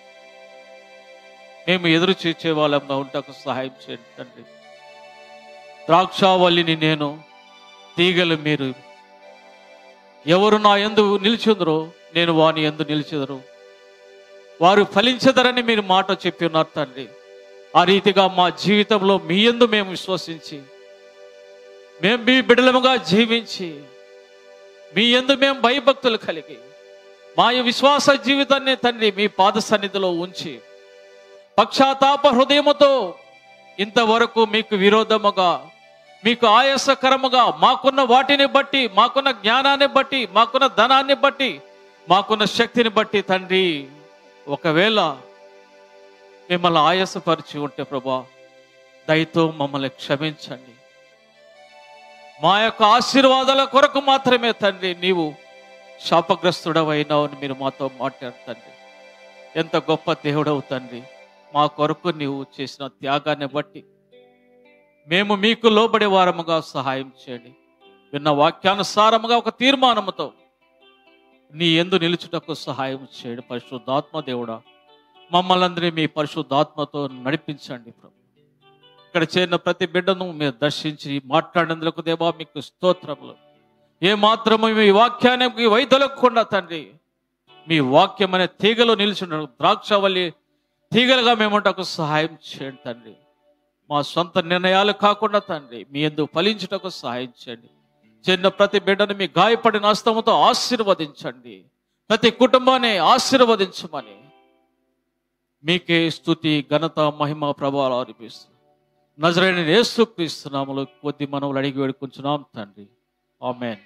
[SPEAKER 3] మేము ఎదురు చూచే వాళ్ళంగా ఉంటాకు సహాయం చేయండి తండ్రి ద్రాక్షావల్లిని నేను తీగలు మీరు ఎవరు నా ఎందు నిలిచిందరో నేను వాని ఎందు నిలిచెదరు వారు ఫలించదరని మీరు మాట చెప్పి ఉన్నారు తండ్రి ఆ రీతిగా మా జీవితంలో మీ ఎందు మేము విశ్వసించి మేము మీ బిడలముగా జీవించి మీ ఎందు మేము భయభక్తులు కలిగి మా ఈ విశ్వాస జీవితాన్ని తండ్రి మీ పాద సన్నిధిలో ఉంచి పక్షాతాప హృదయముతో ఇంతవరకు మీకు విరోధముగా మీకు ఆయాసకరముగా మాకున్న వాటిని బట్టి మాకున్న జ్ఞానాన్ని బట్టి మాకున్న ధనాన్ని బట్టి మాకున్న శక్తిని బట్టి తండ్రి ఒకవేళ మిమ్మల్ని ఆయాసపరిచి ఉంటే ప్రభా దయతో మమ్మల్ని క్షమించండి మా యొక్క ఆశీర్వాదాల కొరకు మాత్రమే తండ్రి నీవు శాపగ్రస్తుడవైనావు అని మీరు మాతో మాట్లాడుతండి ఎంత గొప్ప దేవుడవు తండ్రి మా కొరకు నీవు చేసిన త్యాగాన్ని బట్టి మేము మీకు లోబడే వారముగా సహాయం చేయండి విన్న వాక్యానుసారముగా ఒక తీర్మానముతో నీ ఎందు నిలుచుటకు సహాయం చేయండి పరిశుద్ధాత్మ దేవుడా మమ్మల్ని అందరినీ మీ పరిశుద్ధాత్మతో నడిపించండి ప్రభు ఇక్కడ చేరిన ప్రతి బిడ్డను మీరు దర్శించి మాట్లాడినందుకు దేవా మీకు స్తోత్రములు ఏ మాత్రము మీ వాక్యానికి వైదొలగకుండా తండ్రి మీ వాక్యం అనే తీగలో నిలిచిన ద్రాక్షవల్లి తీగలుగా మేముంటకు సహాయం చేయండి తండ్రి మా సొంత నిర్ణయాలు కాకుండా తండ్రి మీ ఎందు ఫలించుటకు సహాయం చేయండి చిన్న ప్రతి బిడ్డను మీ గాయపడిన హస్తముతో ఆశీర్వదించండి ప్రతి కుటుంబాన్ని ఆశీర్వదించమని మీకే స్తుతి ఘనత మహిమ ప్రభావాలు అనిపిస్తుంది నజరైన యేసు క్రీస్తునామలు కొద్ది మనవులు అడిగి వేడుకుంటున్నాం తండ్రి ఆమెన్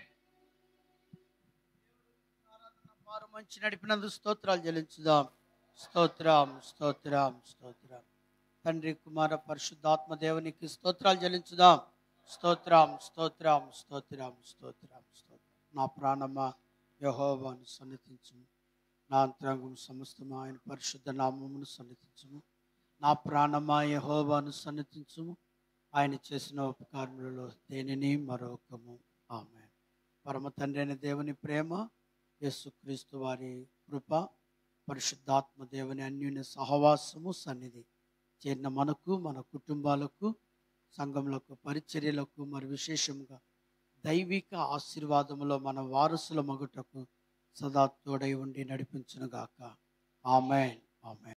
[SPEAKER 2] వారు మంచి నడిపినందుకు స్తోత్రాలు చెల్లించుదాం స్తోత్రం స్తోత్రం స్తోత్రం తండ్రి కుమార పరిశుద్ధాత్మ దేవునికి స్తోత్రాలు చెల్లించుదాం స్తోత్రం స్తోత్రం స్తోత్రం స్తోత్రం స్తోత్రం నా ప్రాణమా యహోవాను సన్నతించు నా అంతరంగం సమస్తము ఆయన పరిశుద్ధ నామమును సన్నతించుము నా ప్రాణమా యహోవాను సన్నతించుము ఆయన చేసిన ఉపకారములలో దేనిని మరొకము ఆమె పరమ తండ్రి అయిన దేవుని ప్రేమ యేసుక్రీస్తు వారి కృప పరిశుద్ధాత్మ దేవుని అన్యోన్య సహవాసము సన్నిధి చేరిన మనకు మన కుటుంబాలకు సంఘములకు పరిచర్యలకు మరి విశేషంగా దైవిక ఆశీర్వాదములో మన వారసుల మగుటకు సదా తోడై ఉండి నడిపించునుగాక ఆమెన్ ఆమెన్